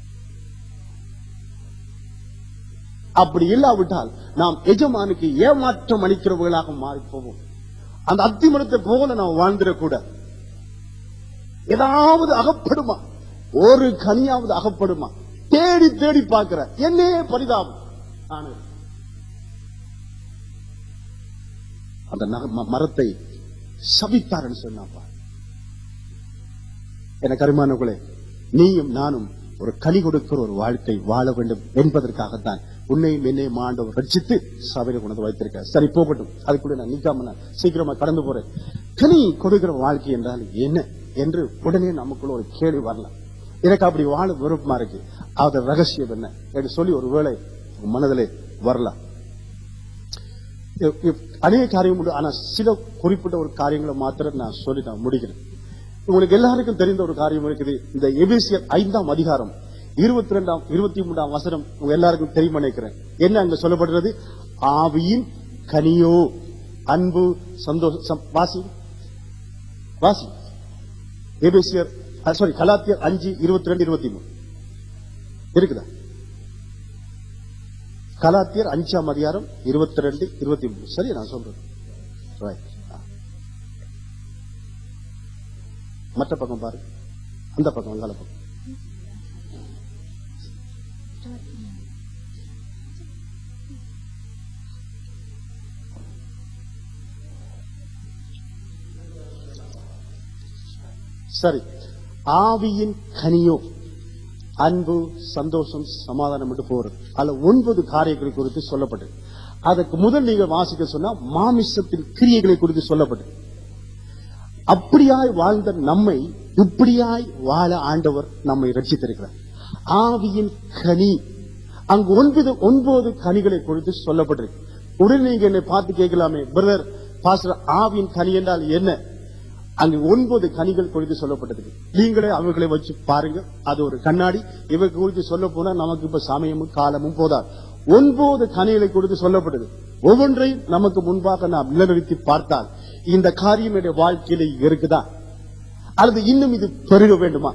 Speaker 1: அப்படி இல்லாவிட்டால் நாம் எஜமானுக்கு ஏமாற்றம் அளிக்கிறவர்களாக மாறி போவோம் அந்த அத்திமரத்தை போல நாம் வாழ்ந்திடக்கூடாது ஏதாவது அகப்படுமா ஒரு கனியாவது அகப்படுமா தேடி தேடி பார்க்கிற என்னே பரிதாபம் ஆனது அந்த நக- ம- மரத்தை சபித்தார்னு சொன்னாப்பா எனக்கு அருமானவர்களே நீயும் நானும் ஒரு கனி கொடுக்கிற ஒரு வாழ்க்கை வாழ வேண்டும் என்பதற்காகத்தான் உன்னையும் என்னையும் ஆண்டவர் ரட்சித்து சபையில கொண்டு வந்து வைத்திருக்க சரி போகட்டும் அதுக்குள்ள நான் நிக்காம நான் சீக்கிரமா கடந்து போறேன் கனி கொடுக்கிற வாழ்க்கை என்றால் என்ன என்று உடனே நமக்குள்ள ஒரு கேள்வி வரலாம் எனக்கு அப்படி வாழ விருப்பமா இருக்கு அது ரகசியம் என்ன என்று சொல்லி ஒரு வேளை உங்க மனதிலே வரலாம் இ- இ- அநேக காரியம் உண்டு ஆனா சில குறிப்பிட்ட ஒரு காரியங்களை மாத்திரம் நான் சொல்லி நான் முடிக்கிறேன் உங்களுக்கு எல்லாருக்கும் தெரிந்த ஒரு காரியம் இருக்குது இந்த எபேசியர் ஐந்தாம் அதிகாரம் இருபத்தி ரெண்டாம் இருபத்தி மூன்றாம் வசனம் உங்க எல்லாருக்கும் தெரியும் நினைக்கிறேன் என்ன அங்க சொல்லப்படுறது ஆவியின் கனியோ அன்பு சந்தோஷம் வாசி வாசி எபேசியர் சாரி கலாத்தியர் அஞ்சு இருபத்தி ரெண்டு இருபத்தி மூணு இருக்குதா கலாத்தியர் அஞ்சாம் அதிகாரம் இருபத்தி ரெண்டு இருபத்தி மூணு சரி நான் சொல்றேன் Right. ஆ. மற்ற பக்கம் பாரு அந்த பக்கம் அங்கால பக்கம் சரி ஆவியின் கனியோ அன்பு சந்தோஷம் சமாதானம் என்று போறது அதுல ஒன்பது காரியங்களை குறித்து சொல்லப்பட்டது அதற்கு முதல் நீங்கள் வாசிக்க சொன்னா மாமிசத்தின் கிரியைகளை குறித்து சொல்லப்பட்டது அப்படியாய் வாழ்ந்த நம்மை இப்படியாய் வாழ ஆண்டவர் நம்மை ரட்சித்திருக்கிறார் ஆவியின் கனி அங்கு ஒன்பது ஒன்பது கனிகளை குறித்து சொல்லப்பட்டிருக்கு உடனே நீங்க என்னை பார்த்து கேட்கலாமே பிரதர் பாஸ்டர் ஆவியின் கனி என்றால் என்ன அங்கு ஒன்பது கனிகள் குறித்து சொல்லப்பட்டது நீங்களே அவர்களை வச்சு பாருங்க அது ஒரு கண்ணாடி இவை குறித்து சொல்ல போனா நமக்கு இப்ப சமயமும் காலமும் போதாது ஒன்பது கனிகளை குறித்து சொல்லப்பட்டது ஒவ்வொன்றையும் நமக்கு முன்பாக நாம் நிலநிறுத்தி பார்த்தால் இந்த காரியம் என்னுடைய வாழ்க்கையில இருக்குதா அல்லது இன்னும் இது பெருக வேண்டுமா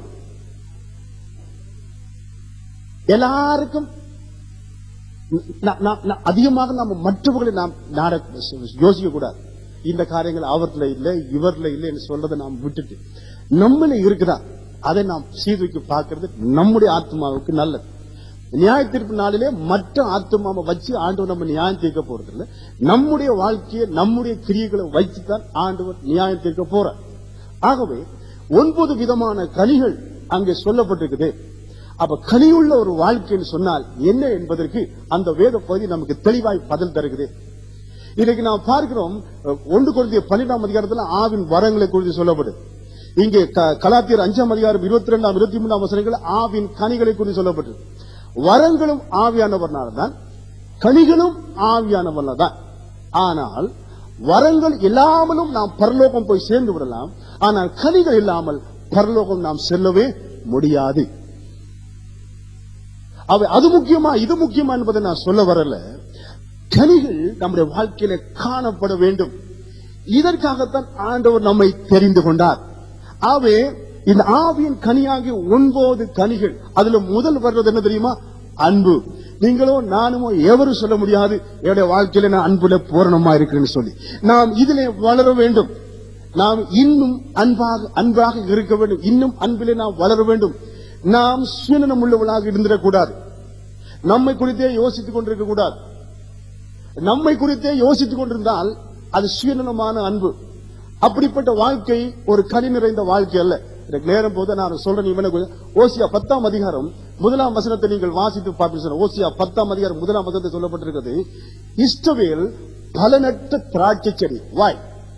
Speaker 1: எல்லாருக்கும் நா- நா- நா- அதிகமாக நம்ம மற்றவர்களை நாம் நாட யோசிக்க கூடாது இந்த காரியங்கள் அவர்ல இல்ல இவர்ல இல்ல என்று சொல்றதை நாம் விட்டுட்டு நம்மள இருக்குதா அதை நாம் சீர்தூக்கி பார்க்கிறது நம்முடைய ஆத்மாவுக்கு நல்லது நியாய தீர்ப்பு நாளிலே மற்ற ஆத்மாவை வச்சு ஆண்டவர் நம்ம நியாயம் தீர்க்க போறது இல்ல நம்முடைய வாழ்க்கையை நம்முடைய கிரியைகளை வச்சுதான் ஆண்டவர் நியாயம் தீர்க்க போறார் ஆகவே ஒன்பது விதமான கனிகள் அங்கே சொல்லப்பட்டிருக்குது அப்ப கனியுள்ள ஒரு வாழ்க்கைன்னு சொன்னால் என்ன என்பதற்கு அந்த வேத பகுதி நமக்கு தெளிவாய் பதில் தருகிறது இன்னைக்கு நாம் பார்க்கிறோம் அஹ், ஒன்று குழந்தைய பன்னிரெண்டாம் அதிகாரத்துல ஆவின் வரங்களை குறித்து சொல்லப்படுது இங்கே க- கலாத்தியர் அஞ்சாம் அதிகாரம் இருபத்தி ரெண்டாம் இருபத்தி மூணாம் வசனங்கள் ஆவின் கனிகளை குறித்து சொல்லப்பட்டது வரங்களும் ஆவியானவர்னால தான் கனிகளும் ஆவியானவர்ல தான் ஆனால் வரங்கள் இல்லாமலும் நாம் பரலோகம் போய் சேர்ந்து விடலாம் ஆனால் கனிகள் இல்லாமல் பரலோகம் நாம் செல்லவே முடியாது அவை அது முக்கியமா இது முக்கியமா என்பதை நான் சொல்ல வரல கனிகள் நம்முடைய வாழ்க்கையில காணப்பட வேண்டும் இதற்காகத்தான் ஆண்டவர் நம்மை தெரிந்து கொண்டார் ஆகவே இந்த ஆவியின் கனியாகிய ஒன்பது கனிகள் அதுல முதல் வர்றது என்ன தெரியுமா அன்பு நீங்களோ நானுமோ எவரும் சொல்ல முடியாது என்னுடைய வாழ்க்கையில நான் அன்புல பூரணமா இருக்கிறேன்னு சொல்லி நாம் இதிலே வளர வேண்டும் நாம் இன்னும் அன்பாக அன்பாக இருக்க வேண்டும் இன்னும் அன்பிலே நாம் வளர வேண்டும் நாம் சுயநலம் உள்ளவர்களாக இருந்திடக்கூடாது நம்மை குறித்தே யோசித்துக் கொண்டிருக்க கூடாது நம்மை குறித்தே யோசித்துக் கொண்டிருந்தால் அது சுயநலமான அன்பு அப்படிப்பட்ட வாழ்க்கை ஒரு கனி நிறைந்த வாழ்க்கை அல்ல எனக்கு நேரம் போது நான் சொல்றேன் இவனுக்கு ஓசியா பத்தாம் அதிகாரம் முதலாம் வசனத்தை நீங்கள் வாசித்து பார்ப்பீங்க ஓசியா பத்தாம் அதிகாரம் முதலாம் வசனத்தை சொல்லப்பட்டிருக்கிறது இஷ்டவேல் பலனற்ற திராட்சை செடி வாய்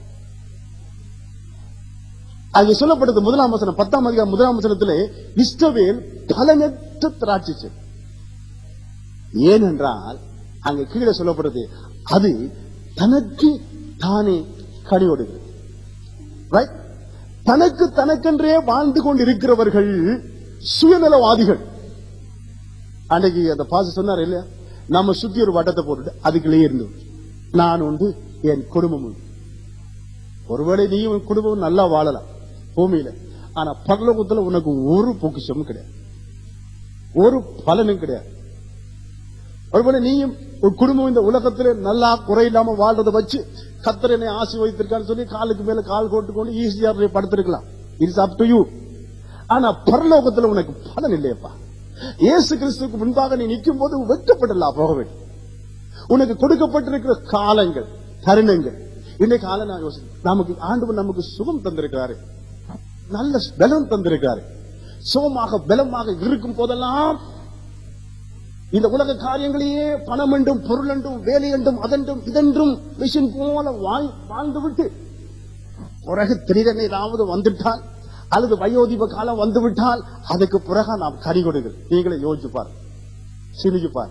Speaker 1: அங்கே சொல்லப்பட்டது முதலாம் வசனம் பத்தாம் அதிகாரம் முதலாம் வசனத்திலே இஷ்டவேல் பலனற்ற திராட்சை செடி ஏனென்றால் அங்க கீழே சொல்லப்படுது அது தனக்கு தானே கனியோடுகிறது Right? தனக்கு தனக்கென்றே வாழ்ந்து கொண்டிருக்கிறவர்கள் சுயநலவாதிகள் அன்னைக்கு அந்த பாச சொன்னார் இல்லையா நம்ம சுத்தி ஒரு வட்டத்தை போட்டுட்டு அதுக்குள்ளேயே இருந்து நான் உண்டு என் குடும்பம் உண்டு ஒருவேளை நீயும் உன் குடும்பம் நல்லா வாழலாம் பூமியில ஆனா பரலோகத்துல உனக்கு ஒரு பொக்கிஷமும் கிடையாது ஒரு பலனும் கிடையாது ஒருவேளை நீயும் உன் குடும்பம் இந்த உலகத்திலே நல்லா குறையில்லாம வாழ்றதை வச்சு கத்தரனை ஆசி வைத்திருக்கான்னு சொல்லி காலுக்கு மேல கால் போட்டுக்கொண்டு ஈஸியா படுத்திருக்கலாம் இட்ஸ் அப் டு யூ ஆனா பரலோகத்துல உனக்கு பலன் இல்லையப்பா இயேசு கிறிஸ்துக்கு முன்பாக நீ நிற்கும் போது வெட்கப்படலாம் போக வேண்டும் உனக்கு கொடுக்கப்பட்டிருக்கிற காலங்கள் தருணங்கள் இன்னைக்கு காலம் நான் யோசிக்கிறேன் நமக்கு ஆண்டவர் நமக்கு சுகம் தந்திருக்கிறாரு நல்ல பலம் தந்திருக்கிறாரு சுகமாக பலமாக இருக்கும் போதெல்லாம் இந்த உலக காரியங்களையே பணம் என்றும் பொருள் என்றும் வேலை என்றும் அதென்றும் இதென்றும் மிஷின் போல வாழ்- வாழ்ந்து விட்டு பிறகு திடீரென ஏதாவது வந்துவிட்டால் அல்லது வயோதிப காலம் வந்து விட்டால் அதுக்கு பிறகு நாம் கறி கொடுங்கள் நீங்களே யோசிச்சு பாரு சிந்திச்சு பாரு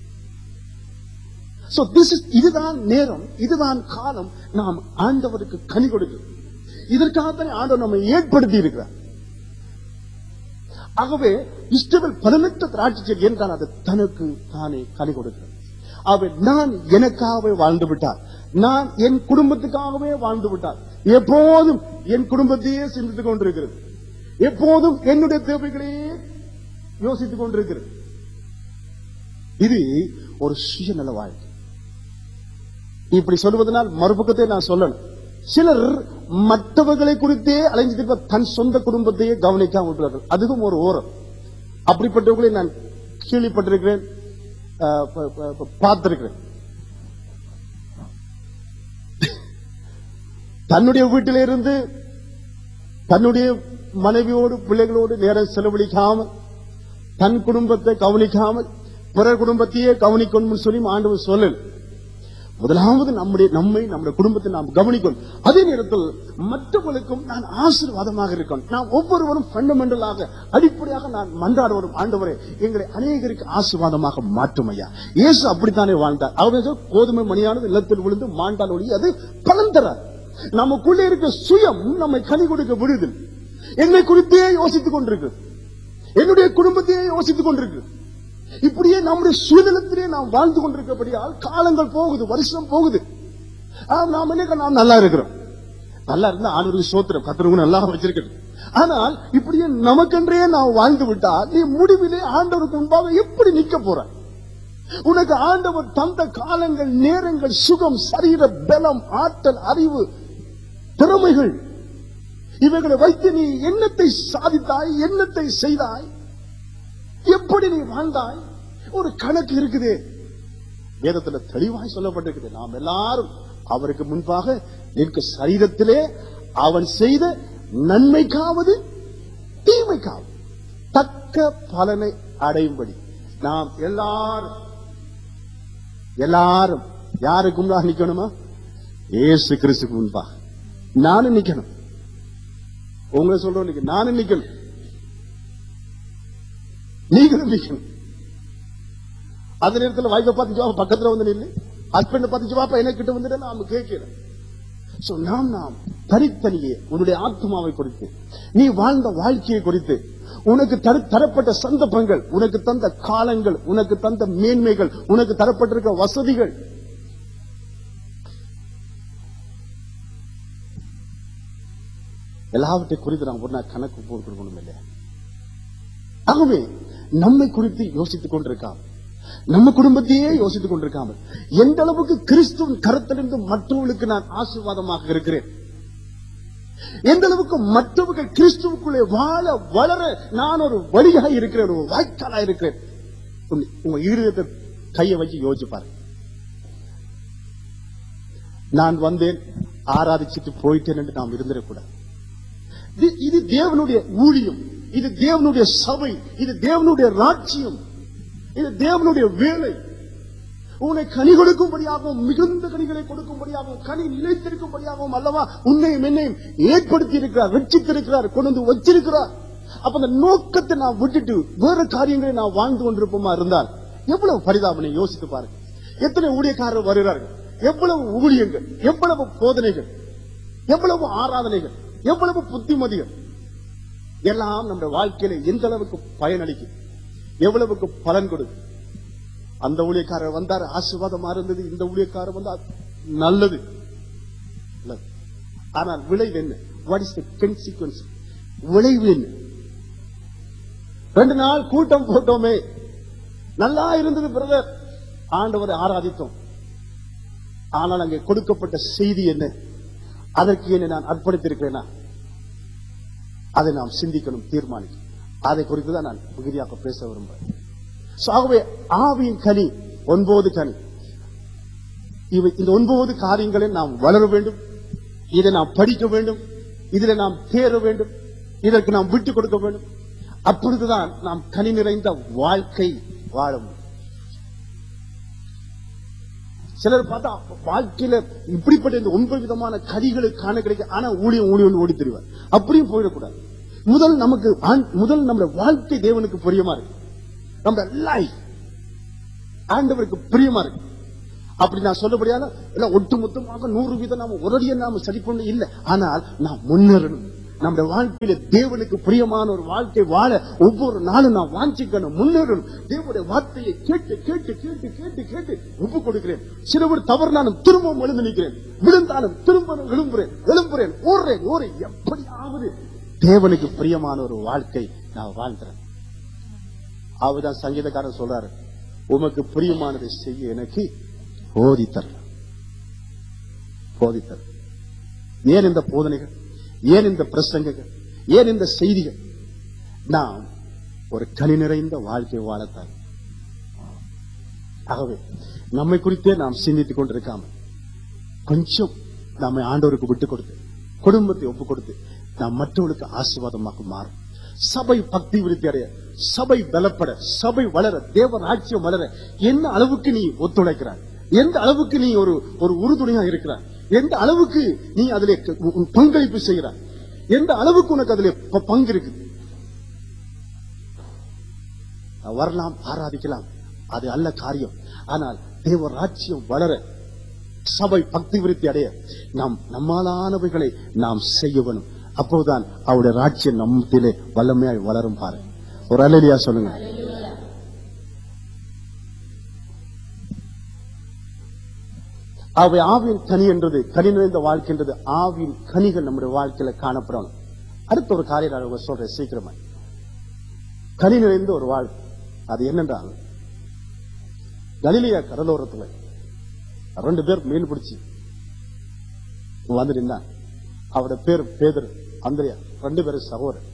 Speaker 1: So this is இதுதான் நேரம் இதுதான் காலம் நாம் ஆண்டவருக்கு கனி கொடுக்கிறோம் இதற்காகத்தானே ஆண்டவர் நம்மை ஏற்படுத்தி இருக்கிறார் ஆகவே இஷ்டவல் பலனற்ற திராட்சை செடி என்றால் அது தனக்கு தானே கனி கொடுக்கிறது அவை நான் எனக்காகவே வாழ்ந்து விட்டார் நான் என் குடும்பத்துக்காகவே வாழ்ந்து விட்டார் எப்போதும் என் குடும்பத்தையே சிந்தித்துக் கொண்டிருக்கிறது எப்போதும் என்னுடைய தேவைகளையே யோசித்துக் கொண்டிருக்கிறது இது ஒரு சுயநல வாழ்க்கை இப்படி சொல்வதனால் மறுபக்கத்தை நான் சொல்லணும் சிலர் மற்றவர்களை குறித்தே அலைஞ்சிட்டு தன் சொந்த குடும்பத்தையே கவனிக்காம விட்டுறார்கள் அதுவும் ஒரு ஓரம் அப்படிப்பட்டவர்களை நான் கேள்விப்பட்டிருக்கிறேன் அஹ், ப- ப- ப- பார்த்திருக்கிறேன் தன்னுடைய வீட்டில இருந்து தன்னுடைய மனைவியோடு பிள்ளைகளோடு நேரம் செலவழிக்காமல் தன் குடும்பத்தை கவனிக்காமல் பிறர் குடும்பத்தையே கவனிக்கணும்னு சொல்லி ஆண்டவர் சொல்லல முதலாவது நம்முடைய நம்மை நம்முடைய குடும்பத்தை நாம் கவனிக்கணும் அதே நேரத்தில் மற்றவர்களுக்கும் நான் ஆசீர்வாதமாக இருக்கணும் நான் ஒவ்வொருவரும் ஃபண்டமெண்டலாக அடிப்படையாக நான் மன்றாடுவரும் ஆண்டவரே எங்களை அநேகருக்கு ஆசீர்வாதமாக மாற்றும் ஐயா இயேசு அப்படித்தானே வாழ்ந்தார் அவர் கோதுமை மணியானது நிலத்தில் விழுந்து மாண்டால் ஒளி அது பலன் தரார் நமக்குள்ளே இருக்க சுயம் நம்மை கனி கொடுக்க விடுது என்னை குறித்தே யோசித்துக் கொண்டிருக்கு என்னுடைய குடும்பத்தையே யோசித்துக் கொண்டிருக்கு இப்படியே நம்முடைய சுயநலத்திலே நாம் வாழ்ந்து கொண்டிருக்கபடியால் காலங்கள் போகுது வருஷம் போகுது ஆனா, நாம் என்ன நாம் நல்லா இருக்கிறோம் நல்லா இருந்தா ஆண்டவருக்கு சோத்திரம் கத்திரவங்க நல்லா வச்சிருக்கணும் ஆனால் இப்படியே நமக்கென்றே நாம் வாழ்ந்து விட்டால் நீ முடிவிலே ஆண்டவருக்கு முன்பாக எப்படி நிக்க போற உனக்கு ஆண்டவர் தந்த காலங்கள் நேரங்கள் சுகம் சரீர பலம் ஆற்றல் அறிவு திறமைகள் இவைகளை வைத்து நீ எண்ணத்தை சாதித்தாய் எண்ணத்தை செய்தாய் எப்படி நீ வாழ்ந்தாய் ஒரு கணக்கு இருக்குது வேதத்துல தெளிவாய் சொல்லப்பட்டிருக்குது நாம் எல்லாரும் அவருக்கு முன்பாக நிற்க சரீரத்திலே அவன் செய்த நன்மைக்காவது தீமைக்காவது தக்க பலனை அடையும்படி நாம் எல்லாரும் எல்லாரும் யாருக்கு முன்பாக நிக்கணுமா ஏசு கிறிஸ்துக்கு முன்பாக நானும் நிக்கணும் உங்களை சொல்றோம் இன்னைக்கு நானும் நிக்கணும் நீங்களும் நிக்கணும் அந்த நேரத்துல வைஃபை பார்த்து ஜவாப் பக்கத்துல வந்து நில்லு ஹஸ்பண்ட் பார்த்து ஜவாப்பா என்ன கிட்ட வந்துட்டு நாம கேட்கிறோம் சோ நாம் நாம் தனித்தனியே உன்னுடைய ஆத்மாவை குறித்து நீ வாழ்ந்த வாழ்க்கையை குறித்து உனக்கு தரு- தரப்பட்ட சந்தர்ப்பங்கள் உனக்கு தந்த காலங்கள் உனக்கு தந்த மேன்மைகள் உனக்கு தரப்பட்டிருக்க வசதிகள் எல்லாவற்றை குறித்து நாம் ஒரு நாள் கணக்கு போட்டு கொடுக்கணும் இல்லையா ஆகவே நம்மை குறித்து யோசித்துக் கொண்டிருக்காம் நம்ம குடும்பத்தையே யோசித்துக் கொண்டிருக்காமல் எந்த அளவுக்கு கிறிஸ்துவின் கருத்திலிருந்து மற்றவர்களுக்கு நான் ஆசீர்வாதமாக இருக்கிறேன் எந்த அளவுக்கு மற்றவர்கள் கிறிஸ்துவுக்குள்ளே வாழ வளர நான் ஒரு வழியாக இருக்கிறேன் ஒரு வாய்க்காலா இருக்கிறேன் உங்க- உங்க இருதயத்தை கையை வச்சு யோசிச்சு பாருங்க நான் வந்தேன் ஆராதிச்சுட்டு போயிட்டேன் என்று நாம் இருந்திடக்கூடாது இது- இது தேவனுடைய ஊழியம் இது தேவனுடைய சபை இது தேவனுடைய ராட்சியம் இது தேவனுடைய வேலை உன்னை கனி கொடுக்கும்படியாகவும் மிகுந்த கனிகளை கொடுக்கும்படியாகவும் கனி நிலைத்திருக்கும்படியாகவும் அல்லவா உன்னையும் என்னையும் ஏற்படுத்தி இருக்கிறார் வெற்றித்திருக்கிறார் கொண்டு வந்து வச்சிருக்கிறார் அப்ப அந்த நோக்கத்தை நான் விட்டுட்டு வேற காரியங்களை நான் வாழ்ந்து கொண்டிருப்போமா இருந்தால் எவ்வளவு பரிதாபனை யோசித்து பாருங்க எத்தனை ஊழியக்காரர் வருகிறார்கள் எவ்வளவு ஊழியங்கள் எவ்வளவு போதனைகள் எவ்வளவு ஆராதனைகள் எவ்வளவு புத்திமதிகள் எல்லாம் நம்ம வாழ்க்கையில எந்த அளவுக்கு பயனளிக்கும் எவ்வளவுக்கு பலன் கொடுக்கும் அந்த ஊழியக்காரர் வந்தார் ஆசீர்வாதமா இருந்தது இந்த ஊழியக்காரர் வந்தார் நல்லது நல்லது. ஆனால் விளைவு என்ன வாட் இஸ் த consequence விளைவு என்ன ரெண்டு நாள் கூட்டம் போட்டோமே நல்லா இருந்தது பிரதர் ஆண்டவரை ஆராதித்தோம் ஆனால் அங்கே கொடுக்கப்பட்ட செய்தி என்ன அதற்கு என்ன நான் அர்ப்பணித்திருக்கிறேனா அதை நாம் சிந்திக்கணும் தீர்மானிக்கணும் அதை குறித்து தான் நான் மிகுதியாக பேச விரும்புகிறேன் So, ஆகவே ஆவியின் கனி ஒன்பது கனி இவை இந்த ஒன்பது காரியங்களை நாம் வளர வேண்டும் இதை நாம் படிக்க வேண்டும் இதில் நாம் தேர வேண்டும் இதற்கு நாம் விட்டு கொடுக்க வேண்டும் அப்பொழுதுதான் நாம் கனி நிறைந்த வாழ்க்கை வாழ முடியும் சிலர் பார்த்தா வாழ்க்கையில இப்படிப்பட்ட இந்த ஒன்பது விதமான கனிகளை காண கிடைக்க ஆனா ஊழியம் ஊழியம் ஓடி தெரிவார் அப்படியும் போயிடக்கூடாது முதல் நமக்கு ஆண்- முதல் நம்முடைய வாழ்க்கை தேவனுக்கு பிரியமா இருக்கு நம்ம லைஃப் ஆண்டவருக்கு பிரியமா இருக்கு அப்படி நான் சொல்லபடியான எல்லாம் ஒட்டுமொத்தமாக நூறு வீதம் நாம ஒரடியை நாம சரி பண்ண இல்லை ஆனால் நாம் முன்னேறணும் நம்முடைய வாழ்க்கையில தேவனுக்கு பிரியமான ஒரு வாழ்க்கை வாழ ஒவ்வொரு நாளும் நான் வாஞ்சிக்கணும் முன்னேறணும் தேவனுடைய வார்த்தையை கேட்டு கேட்டு கேட்டு கேட்டு கேட்டு ஒப்பு கொடுக்கிறேன் சிலவர் தவறுனாலும் திரும்பவும் எழுந்து நிற்கிறேன் விழுந்தாலும் திரும்ப எழும்புறேன் எழும்புறேன் ஓடுறேன் ஓடுறேன் எப்படியாவது தேவனுக்கு பிரியமான ஒரு வாழ்க்கை நான் வாழ்கிறேன் அவர்தான் சங்கீதக்காரன் சொல்றாரு உமக்கு பிரியமானதை செய்ய எனக்கு போதித்தர் போதித்தர் ஏன் இந்த போதனைகள் ஏன் இந்த பிரசங்கங்கள் ஏன் இந்த செய்திகள் நாம் ஒரு கனி நிறைந்த வாழ்க்கை வாழத்தான் ஆகவே நம்மை குறித்தே நாம் சிந்தித்துக் கொண்டிருக்காமல் கொஞ்சம் நம்மை ஆண்டவருக்கு விட்டு கொடுத்து குடும்பத்தை ஒப்பு கொடுத்து நாம் மற்றவர்களுக்கு ஆசீர்வாதமாக மாறும் சபை பக்தி விருத்தி அடைய சபை பலப்பட சபை வளர தேவ ராஜ்யம் வளர என்ன அளவுக்கு நீ ஒத்துழைக்கிறாய் எந்த அளவுக்கு நீ ஒரு ஒரு உறுதுணையா இருக்கிறாய் எந்த அளவுக்கு நீ அதிலே க- உன் பங்களிப்பு செய்கிறாய் எந்த அளவுக்கு உனக்கு அதிலே ப- பங்கு இருக்கு வரலாம் ஆராதிக்கலாம் அது அல்ல காரியம் ஆனால் தேவ ராஜ்யம் வளர சபை பக்தி விருத்தி அடைய நாம் நம்மாலானவைகளை நாம் செய்ய வேணும் அப்போதுதான் அவருடைய ராஜ்யம் நம்மத்திலே வல்லமையாய் வளரும் பாரு ஒரு அலையியா சொல்லுங்க அவை ஆவியின் கனி என்றது கனி நிறைந்த வாழ்க்கை என்றது ஆவியின் கனிகள் நம்முடைய வாழ்க்கையில காணப்படணும் அடுத்த ஒரு காரியம் நான் உங்களுக்கு சொல்றேன் சீக்கிரமா கனி நிறைந்த ஒரு வாழ்க்கை அது என்னென்றால் கலிலியா கடலோரத்துல ரெண்டு பேர் மீன் பிடிச்சி வந்து நின்னான் அவரோட பேர் பேதர் அந்திரியா ரெண்டு பேரும் சகோதரர்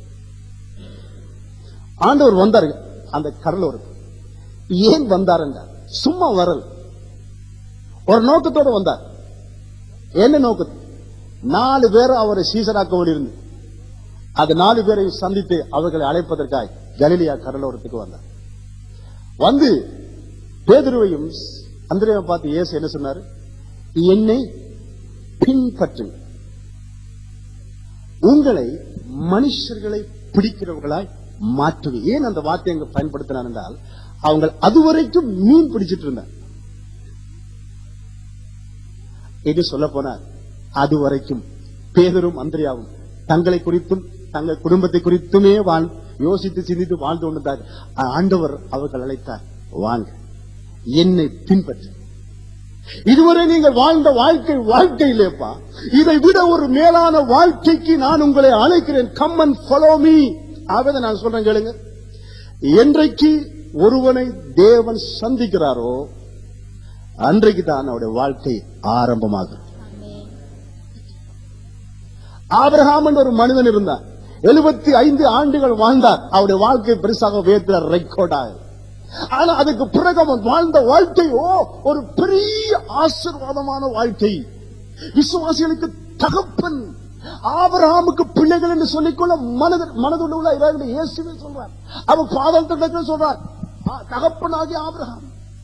Speaker 1: ஆண்டவர் வந்தாரு அந்த கடலோரத்துக்கு ஏன் வந்தார் என்றார் சும்மா வரல் ஒரு நோக்கத்தோட வந்தார் என்ன நோக்கத்து நாலு பேர் அவரை சீசராக்க வேண்டியிருந்து அந்த நாலு பேரை சந்தித்து அவர்களை அழைப்பதற்காய் கலிலியா கடலோரத்துக்கு வந்தார் வந்து பேதுருவையும் அந்திரையை பார்த்து இயேசு என்ன சொன்னாரு என்னை பின்பற்றுங்க உங்களை மனுஷர்களை பிடிக்கிறவர்களாய் மாற்றுங்க ஏன் அந்த வார்த்தை அங்க பயன்படுத்தினார் என்றால் அவங்க அதுவரைக்கும் மீன் பிடிச்சிட்டு இருந்தாங்க இது சொல்ல போனார் அது வரைக்கும் பேதரும் அந்திரியாவும் தங்களை குறித்தும் தங்கள் குடும்பத்தை குறித்துமே வாழ் யோசித்து சிந்தித்து வாழ்ந்து கொண்டிருந்தார் ஆண்டவர் அவர்கள் அழைத்தார் வாங்க என்னை பின்பற்று இதுவரை நீங்கள் வாழ்ந்த வாழ்க்கை வாழ்க்கையிலேப்பா இதை விட ஒரு மேலான வாழ்க்கைக்கு நான் உங்களை அழைக்கிறேன் கம் அண்ட் ஃபாலோ மீ ஆவதை நான் சொல்றேன் கேளுங்க என்றைக்கு ஒருவனை தேவன் சந்திக்கிறாரோ அன்றைக்கு தான் அவருடைய வாழ்க்கை ஆரம்பமாகும் ஆபிரகாம் என்ற ஒரு மனிதன் இருந்தார் எழுபத்தி ஐந்து ஆண்டுகள் வாழ்ந்தார் அவருடைய வாழ்க்கை பெருசாக வேற்ற ரெக்கார்டாக ஆனா அதுக்கு பிறகு அவன் வாழ்ந்த வாழ்க்கையோ ஒரு பெரிய ஆசீர்வாதமான வாழ்க்கை விசுவாசிகளுக்கு தகப்பன் ஆபிரகாமுக்கு பிள்ளைகள் என்று சொல்லிக்கொள்ள மனது மனதுள்ள உள்ள இவர்கள் இயேசுவே சொல்றார் அவன் பாதம் தண்டத்தில் சொல்றார் ஆ, தகப்பனாகிய ஆபிரகாம்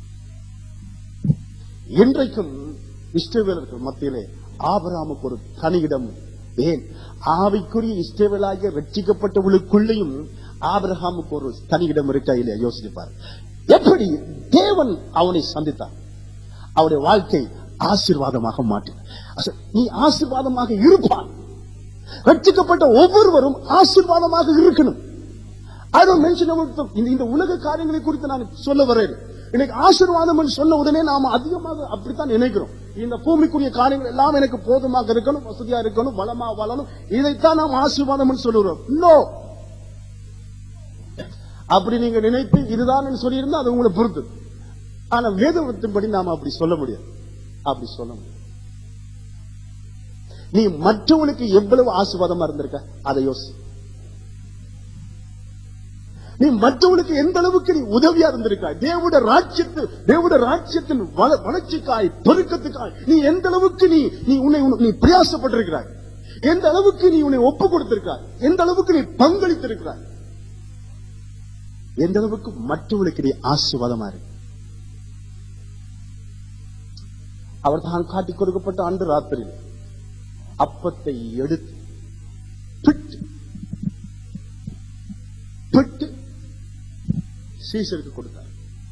Speaker 1: இன்றைக்கும் இஸ்ரவேலர்கள் மத்தியிலே ஆபிரகாமுக்கு ஒரு தனியிடம் ஏன் ஆவிக்குரிய இஸ்ரவேலாகிய ரட்சிக்கப்பட்டவர்களுக்குள்ளேயும் ஆபிரகாமுக்கு ஒரு தனியிடம் இருக்கா இல்லையா யோசிப்பார் எப்படி தேவன் அவனை சந்தித்தார் அவருடைய வாழ்க்கை ஆசீர்வாதமாக மாற்றினார் நீ ஆசீர்வாதமாக இருப்பான் ரட்சிக்கப்பட்ட ஒவ்வொருவரும் ஆசீர்வாதமாக இருக்கணும் I don't mention about the- இந்த இந்த உலக காரியங்களை குறித்து நான் சொல்ல வரேன் எனக்கு ஆசீர்வாதம் என்று சொன்ன உடனே நாம அதிகமாக அப்படித்தான் நினைக்கிறோம் இந்த பூமிக்குரிய காரியங்கள் எல்லாம் எனக்கு போதுமாக இருக்கணும் வசதியா இருக்கணும் வளமா வளரும் இதைத்தான் நாம் ஆசீர்வாதம் என்று சொல்லுகிறோம் நோ அப்படி நீங்க நினைத்து இதுதான் என்று சொல்லியிருந்தா அது உங்களை பொறுத்து ஆனா வேதத்தின்படி நாம அப்படி சொல்ல முடியாது அப்படி சொல்ல முடியாது நீ மற்றவங்களுக்கு எவ்வளவு ஆசீர்வாதமா இருந்திருக்க அதை யோசி நீ மற்றவனுக்கு எந்த அளவுக்கு நீ உதவியா இருந்திருக்காய் தேவட ராஜ்யத்து தேவட ராஜ்யத்தின் வள- வளர்ச்சிக்காய் பெருக்கத்துக்காய் நீ எந்த அளவுக்கு நீ நீ உன்னை உன்னை- நீ பிரயாசப்பட்டிருக்கிறாய் எந்த அளவுக்கு நீ உன்னை ஒப்பு கொடுத்திருக்காய் எந்த அளவுக்கு நீ பங்களித்திருக்கிறாய் எந்த அளவுக்கு மற்றவர்களுக்கு நீ ஆசீர்வாதமா இருக்கு அவர் தான் காட்டிக் கொடுக்கப்பட்ட அன்று ராத்திரி அப்பத்தை எடுத்து பிட்டு பிட்டு சீசருக்கு கொடுத்தார்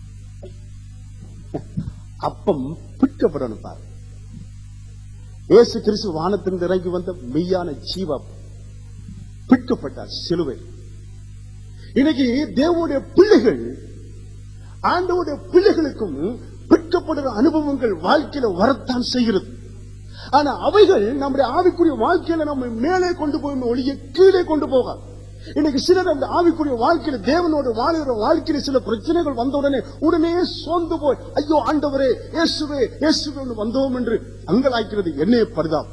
Speaker 1: அப்பம் பிற்கப்படணும் பாரு இயேசு கிறிஸ்து வானத்திலிருந்து இறங்கி வந்த மெய்யான ஜீவம் பிற்கப்பட்டார் சிலுவை இன்னைக்கு தேவனுடைய பிள்ளைகள் ஆண்டவருடைய பிள்ளைகளுக்கும் பிற்கப்படுற அனுபவங்கள் வாழ்க்கையில வரத்தான் செய்கிறது ஆனா அவைகள் நம்முடைய ஆவிக்குரிய வாழ்க்கையில நம்ம மேலே கொண்டு போய் ஒளிய கீழே கொண்டு போகாது இன்னைக்கு சிலர் அந்த ஆவிக்குரிய வாழ்க்கையில தேவனோட வாழுகிற வாழ்க்கையில சில பிரச்சனைகள் வந்த உடனே உடனே சோர்ந்து போய் ஐயோ ஆண்டவரே இயேசுவே இயேசுவே என்று வந்தோம் என்று அங்கலாய்க்கிறது என்னைய பரிதாபம்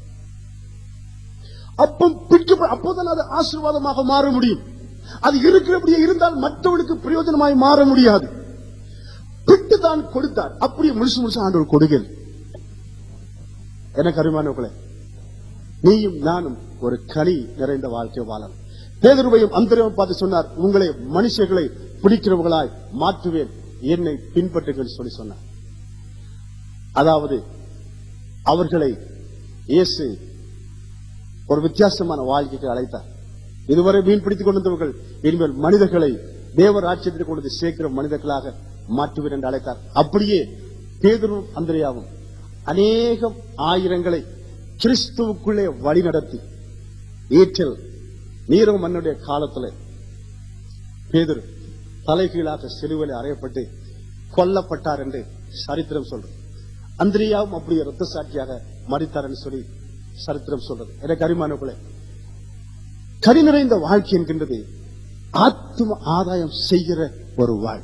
Speaker 1: அப்பம் பிடிக்க அப்போதான் அது ஆசீர்வாதமாக மாற முடியும் அது இருக்கிறபடியே இருந்தால் மற்றவர்களுக்கு பிரயோஜனமாய் மாற முடியாது பிட்டு தான் கொடுத்தார் அப்படியே முழுசு முழுசு ஆண்டவர் கொடுக்கல் எனக்கு அருமானவர்களே நீயும் நானும் ஒரு கனி நிறைந்த வாழ்க்கை வாழணும் பேதருவையும் அந்தரையும் பார்த்து சொன்னார் உங்களை மனுஷர்களை பிடிக்கிறவர்களாய் மாற்றுவேன் என்னை பின்பற்றுங்கள் சொல்லி சொன்னார் அதாவது அவர்களை இயேசு ஒரு வித்தியாசமான வாழ்க்கைக்கு அழைத்தார் இதுவரை மீன் பிடித்துக் கொண்டிருந்தவர்கள் இனிமேல் மனிதர்களை தேவ ராஜ்யத்தில் கொண்டு வந்து சேர்க்கிற மனிதர்களாக மாற்றுவேன் என்று அழைத்தார் அப்படியே பேதரும் அந்திரையாவும் அநேகம் ஆயிரங்களை கிறிஸ்துவுக்குள்ளே வழிநடத்தி ஏற்றல் நீரவ மன்னுடைய காலத்துல பேதர் தலைகீழாக சிலுவையில் அறையப்பட்டு கொல்லப்பட்டார் என்று சரித்திரம் சொல்றது அந்திரியாவும் அப்படி ரத்த சாட்சியாக மறித்தார் என்று சொல்லி சரித்திரம் சொல்றது எனக்கு அரிமானக்குள்ளே கனி நிறைந்த வாழ்க்கை என்கின்றது ஆத்ம ஆதாயம் செய்கிற ஒரு வாழ்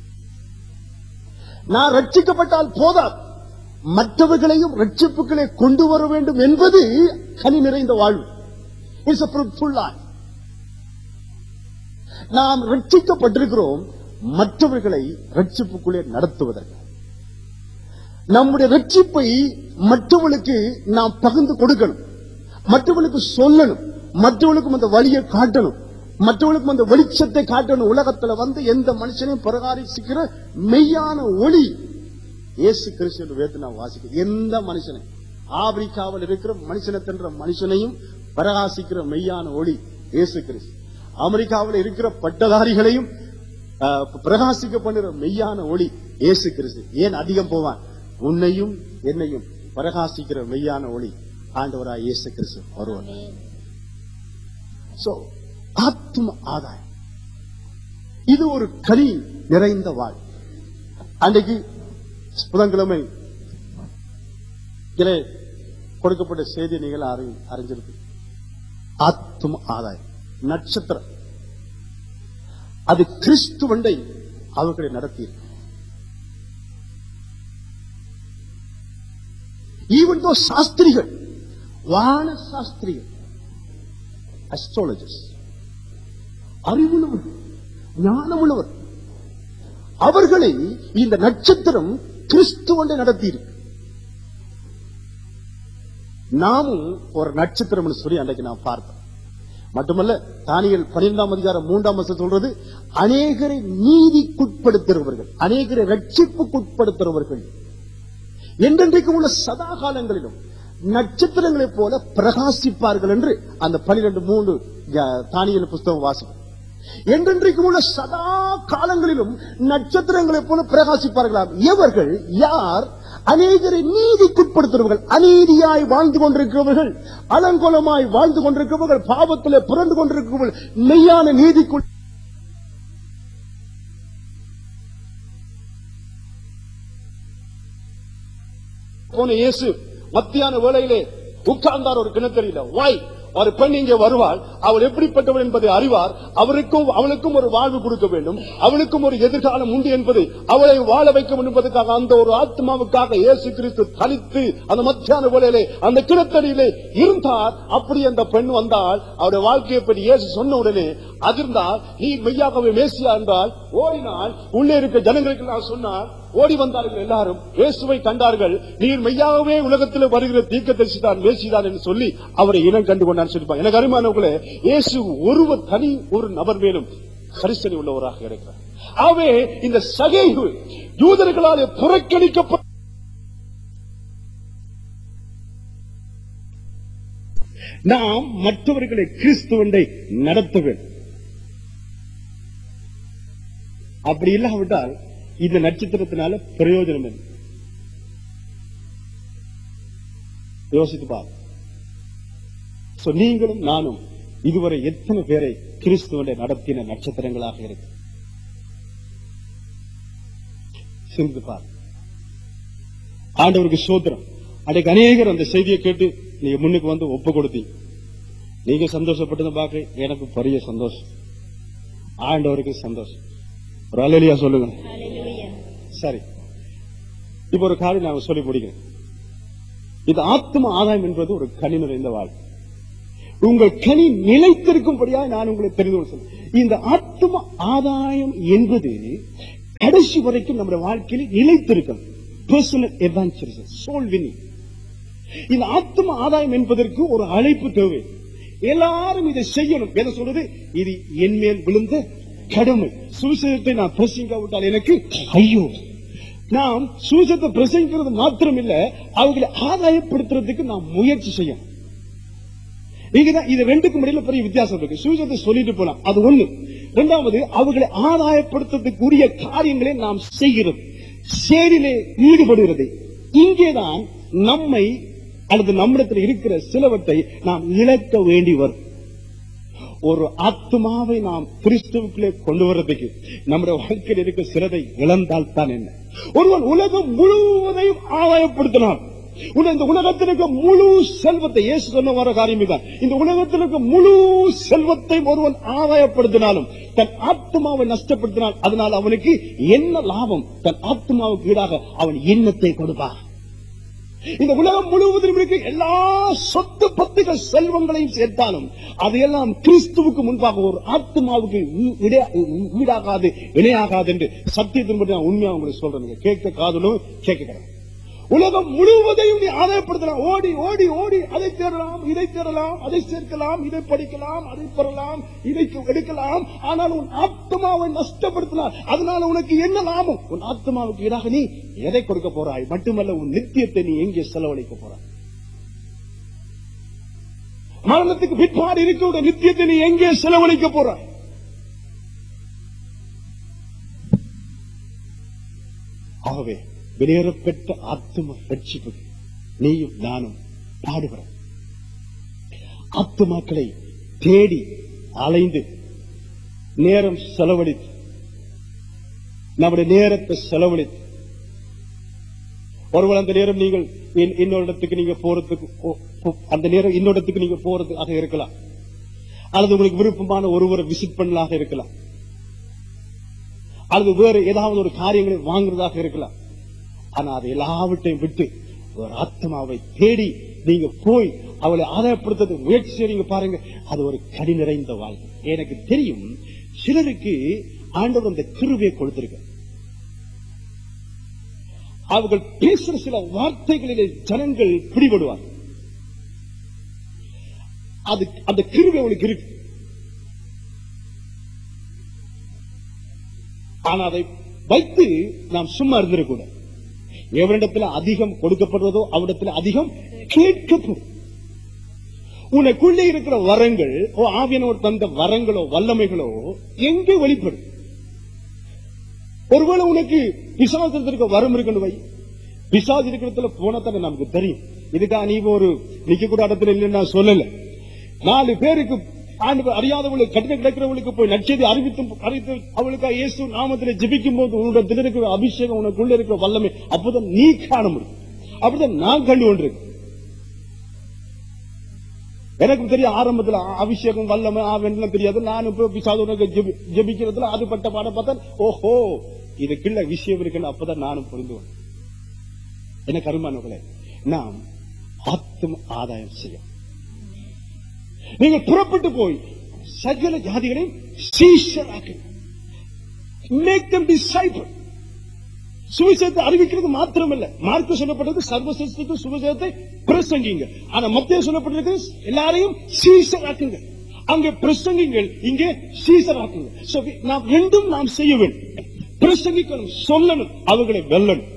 Speaker 1: நான் ரட்சிக்கப்பட்டால் போதாது மற்றவர்களையும் ரட்சிப்புகளை கொண்டு வர வேண்டும் என்பது கனி நிறைந்த வாழ்வு இட்ஸ் a fruitful life. நாம் ரட்சிக்கப்பட்டிருக்கிறோம் மற்றவர்களை ரட்சிப்புக்குள்ளே நடத்துவதற்கு நம்முடைய ரட்சிப்பை மற்றவர்களுக்கு நாம் பகிர்ந்து கொடுக்கணும் மற்றவர்களுக்கு சொல்லணும் மற்றவர்களுக்கும் அந்த வழியை காட்டணும் மற்றவர்களுக்கும் அந்த வெளிச்சத்தை காட்டணும் உலகத்துல வந்து எந்த மனுஷனையும் பிரகாரிசிக்கிற மெய்யான ஒளி இயேசு கிறிஸ்து என்று வேத்து நான் வாசிக்கிறேன் எந்த மனுஷனை ஆப்பிரிக்காவில் இருக்கிற மனுஷனை தின்ற மனுஷனையும் பிரகாசிக்கிற மெய்யான ஒளி இயேசு கிறிஸ்து அமெரிக்காவில் இருக்கிற பட்டதாரிகளையும் ஆஹ், பிரகாசிக்க பண்ணுற மெய்யான ஒளி இயேசு கிறிஸ்து ஏன் அதிகம் போவான் உன்னையும் என்னையும் பிரகாசிக்கிற மெய்யான ஒளி ஆண்டவராய் இயேசு கிறிஸ்து வருவார் சோ ஆத்ம ஆதாயம் இது ஒரு கனி நிறைந்த வாழ் அன்றைக்கு புதன்கிழமை இதிலே கொடுக்கப்பட்ட செய்தி நீங்கள் அறி- அறிஞ்சிருக்கு ஆத்ம ஆதாயம் நட்சத்திரம் அது கிறிஸ்துவண்டை அவர்களை நடத்தி ஈவன் தோ சாஸ்திரிகள் வான சாஸ்திரிகள் அஸ்ட்ராலஜர்ஸ் அறிவுள்ளவர் ஞானமுள்ளவர் அவர்களை இந்த நட்சத்திரம் கிறிஸ்துவண்டை நடத்தியிருக்கு நாமும் ஒரு நட்சத்திரம் சொல்லி அன்றைக்கு நான் பார்த்தோம் மட்டுமல்ல தானியல் பன்னிரெண்டாம் அதிகாரம் மூன்றாம் வருஷம் சொல்றது அநேகரை நீதிக்குட்படுத்துகிறவர்கள் அநேகரை ரட்சிப்புக்குட்படுத்துகிறவர்கள் என்றென்றைக்கும் உள்ள சதா காலங்களிலும் நட்சத்திரங்களைப் போல பிரகாசிப்பார்கள் என்று அந்த பனிரெண்டு மூன்று தானியல் புஸ்தகம் வாசகம் என்றென்றைக்கும் உள்ள சதா காலங்களிலும் நட்சத்திரங்களைப் போல பிரகாசிப்பார்களாம் எவர்கள் யார் அநேகரை நீதிக்குட்படுத்துறவர்கள் அநீதியாய் வாழ்ந்து கொண்டிருக்கிறவர்கள் அலங்கோலமாய் வாழ்ந்து கொண்டிருக்கிறவர்கள் பாவத்திலே புரண்டு கொண்டிருக்கிறவர்கள் மெய்யான நீதிக்குள் போன இயேசு மத்தியான வேளையிலே உட்கார்ந்தார் ஒரு கிணத்தடியில வாய் ஒரு பெண் இங்கே வருவாள் அவள் எப்படிப்பட்டவள் என்பதை அறிவார் அவருக்கும் அவளுக்கும் ஒரு வாழ்வு கொடுக்க வேண்டும் அவளுக்கும் ஒரு எதிர்காலம் உண்டு என்பதை அவளை வாழ வைக்க வேண்டும் என்பதற்காக அந்த ஒரு ஆத்மாவுக்காக இயேசு கிறிஸ்து தனித்து அந்த மத்தியான வேளையிலே அந்த கிணத்தடியிலே இருந்தார் அப்படி அந்த பெண் வந்தால் அவருடைய வாழ்க்கையை பற்றி இயேசு சொன்ன உடனே அதிர்ந்தால் நீ மெய்யாகவே மேசியா என்றால் ஓடினால் உள்ளே இருக்க ஜனங்களுக்கு நான் சொன்னார் ஓடி வந்தார்கள் எல்லாரும் இயேசுவை கண்டார்கள் நீர் மெய்யாகவே உலகத்தில் வருகிற தீர்க்க தரிசிதான் மேசிதான் என்று சொல்லி அவரை இனம் கண்டு கொண்டான்னு சொல்லிப்பாங்க எனக்கு அருமானவர்களே இயேசு ஒருவர் தனி ஒரு நபர் மேலும் கரிசனை உள்ளவராக இருக்கிறார் ஆகவே இந்த சகைவு யூதர்களாலே புறக்கணிக்கப்பட்ட நாம் மற்றவர்களை கிறிஸ்துவண்டை நடத்த வேண்டும் அப்படி இல்லாவிட்டால் இந்த நட்சத்திரத்தினால பிரயோஜனம் என்ன யோசித்து பாரு So, நீங்களும் நானும் இதுவரை எத்தனை பேரை கிறிஸ்துவனை நடத்தின நட்சத்திரங்களாக இருக்கு சிந்தித்து பார் ஆண்டவருக்கு சோத்திரம் அன்றைக்கு அநேகர் அந்த செய்தியை கேட்டு நீங்க முன்னுக்கு வந்து ஒப்பு கொடுத்தீங்க நீங்க சந்தோஷப்பட்டதை பார்க்க எனக்கு பெரிய சந்தோஷம் ஆண்டவருக்கு சந்தோஷம் ஒரு அலையிலியா சொல்லுங்க சரி இப்ப ஒரு காரியம் நான் சொல்லி முடிக்கிறேன் இது ஆத்ம ஆதாயம் என்பது ஒரு கனி நிறைந்த வாழ்க்கை உங்கள் கனி நிலைத்திருக்கும்படியாக நான் உங்களை தெரிந்து கொள்ள சொல்றேன் இந்த ஆத்ம ஆதாயம் என்பது கடைசி வரைக்கும் நம்முடைய வாழ்க்கையில் நிலைத்திருக்கும் பர்சனல் எவான்சரிசம் சோல் வினிங் இந்த ஆத்ம ஆதாயம் என்பதற்கு ஒரு அழைப்பு தேவை எல்லாரும் இதை செய்யணும் எதை சொல்றது இது என் மேல் விழுந்த கடமை சுவிசேஷத்தை நான் பிரசங்காவிட்டால் எனக்கு ஐயோ நாம் சுவிசேஷத்தை பிரசங்கிக்கிறது மாத்திரம் இல்ல அவர்களை ஆதாயப்படுத்துறதுக்கு நாம் முயற்சி செய்யணும் நீங்கதான் இது ரெண்டுக்கும் இடையில பெரிய வித்தியாசம் இருக்கு சுவிசேஷத்தை சொல்லிட்டு போலாம் அது ஒண்ணு இரண்டாவது அவர்களை ஆதாயப்படுத்துறதுக்குரிய காரியங்களை நாம் செய்கிறது சேரிலே ஈடுபடுகிறது இங்கேதான் நம்மை அல்லது நம்மிடத்தில் இருக்கிற சிலவற்றை நாம் இழக்க வேண்டி வரும் ஒரு ஆத்மாவை நாம் கிறிஸ்துவுக்குள்ளே கொண்டு வர்றதுக்கு நம்முடைய வாழ்க்கையில் இருக்க சிலதை இழந்தால் தான் என்ன ஒருவன் உலகம் முழுவதையும் ஆதாயப்படுத்தினான் உன்னை இந்த உலகத்தில் இருக்க முழு செல்வத்தை இயேசு சொன்ன வர காரியம் தான் இந்த உலகத்தில் இருக்க முழு செல்வத்தை ஒருவன் ஆதாயப்படுத்தினாலும் தன் ஆத்மாவை நஷ்டப்படுத்தினால் அதனால் அவனுக்கு என்ன லாபம் தன் ஆத்மாவுக்கு ஈடாக அவன் எண்ணத்தை கொடுப்பான் இந்த உலகம் முழுவதும் இருக்க எல்லா சொத்து பத்துகள் செல்வங்களையும் சேர்த்தாலும் அதையெல்லாம் கிறிஸ்துவுக்கு முன்பாக ஒரு ஆத்மாவுக்கு ஈ- இடையா- ஈடாகாது இணையாகாது என்று சத்தியத்தின்படி நான் உண்மையா உங்களுக்கு சொல்றேன் கேட்க காதலும் கேட்கிறேன் உலகம் முழுவதையும் நீ ஆதாயப்படுத்தலாம் ஓடி ஓடி ஓடி அதை தேடலாம் இதை தேடலாம் அதை சேர்க்கலாம் இதை படிக்கலாம் அதை பெறலாம் இதை எடுக்கலாம் ஆனால் உன் ஆத்மாவை நஷ்டப்படுத்தினார் அதனால உனக்கு என்ன லாபம் உன் ஆத்மாவுக்கு ஈடாக நீ எதை கொடுக்க போறாய் மட்டுமல்ல உன் நித்தியத்தை நீ எங்கே செலவழிக்க போறாய் மரணத்துக்கு பிற்பாடு இருக்கிற நித்தியத்தை நீ எங்கே செலவழிக்க போறாய் ஆகவே வெளியேறப்பெற்ற ஆத்ம ரட்சிப்புக்கு நீயும் நானும் பாடுபட ஆத்துமாக்களை தேடி அலைந்து நேரம் செலவழித்து நம்முடைய நேரத்தை செலவழித்து ஒருவேளை அந்த நேரம் நீங்கள் இன்- இன்னொரு இடத்துக்கு நீங்க போறதுக்கு ஓ- ஓ- அந்த நேரம் இன்னொரு இடத்துக்கு நீங்க போறதுக்காக இருக்கலாம் அல்லது உங்களுக்கு விருப்பமான ஒருவரை விசிட் பண்ணலாக இருக்கலாம் அல்லது வேறு ஏதாவது ஒரு காரியங்களை வாங்குறதாக இருக்கலாம் ஆனா அது எல்லாவற்றையும் விட்டு ஒரு ஆத்மாவை தேடி நீங்க போய் அவளை ஆதாயப்படுத்த முயற்சி செய்றீங்க பாருங்க அது ஒரு கடி நிறைந்த வாழ்க்கை எனக்கு தெரியும் சிலருக்கு ஆண்டவர் அந்த கிருவியை கொடுத்திருக்க அவர்கள் பேசுற சில வார்த்தைகளிலே ஜனங்கள் பிடிபடுவார் அது அந்த கிருவி அவளுக்கு இருக்கு ஆனா அதை வைத்து நாம் சும்மா இருந்திடக்கூடாது எவரிடத்துல அதிகம் கொடுக்கப்படுறதோ அவரிடத்துல அதிகம் கேட்கப்படும் உனக்குள்ளே இருக்கிற வரங்கள் ஓ ஆவியனோர் தந்த வரங்களோ வல்லமைகளோ எங்கே வெளிப்படும் ஒருவேளை உனக்கு பிசாசு இருக்க வரம் இருக்கணும் வை பிசாசு இருக்கிறதுல போனதானே நமக்கு தெரியும் இதுக்கா நீ ஒரு நிக்க கூட இடத்துல இல்லைன்னு நான் சொல்லல நாலு பேருக்கு ஆண்டு அறியாதவங்களுக்கு கடின கிடக்கிறவங்களுக்கு போய் நச்சதி அறிவித்து அறிவித்து அவளுக்கு இயேசு நாமத்துல ஜெபிக்கும் போது உன்னோட இருக்கிற அபிஷேகம் உனக்குள்ள இருக்கிற வல்லமை அப்போதான் நீ காண முடியும் அப்படிதான் நான் கண்டு கொண்டிருக்கேன் எனக்கு தெரியும் ஆரம்பத்துல அ- அபிஷேகம் வல்லமை ஆவெல்லாம் தெரியாது நான் இப்ப பிசாதுனக்கு ஜெபி- ஜெபிக்கிறதுல அது பட்ட பாட பார்த்தா ஓஹோ இதுக்குள்ள விஷயம் இருக்குன்னு அப்பதான் நானும் புரிந்து கொண்டேன். என்ன கருமானவர்களே நாம் ஆத்ம ஆதாயம் செய்யும் நீங்கள் புறப்பட்டு போய் சகல ஜாதிகளையும் சீஷராக்கு மேக் தம் டிசைபிள் சுவிசேஷத்தை அறிவிக்கிறது மாத்திரமல்ல மார்க்கு சொல்லப்பட்டது சர்வசிஸ்துக்கு சுவிசேஷத்தை பிரசங்கிங்க ஆனா மத்திய சொல்லப்பட்டிருக்கு எல்லாரையும் சீசராக்குங்க அங்கே பிரசங்கிங்கள் இங்கே சீசராக்குங்க So, we- நாம் ரெண்டும் நாம் செய்ய வேண்டும் பிரசங்கிக்கணும் சொல்லணும் அவர்களை வெல்லணும்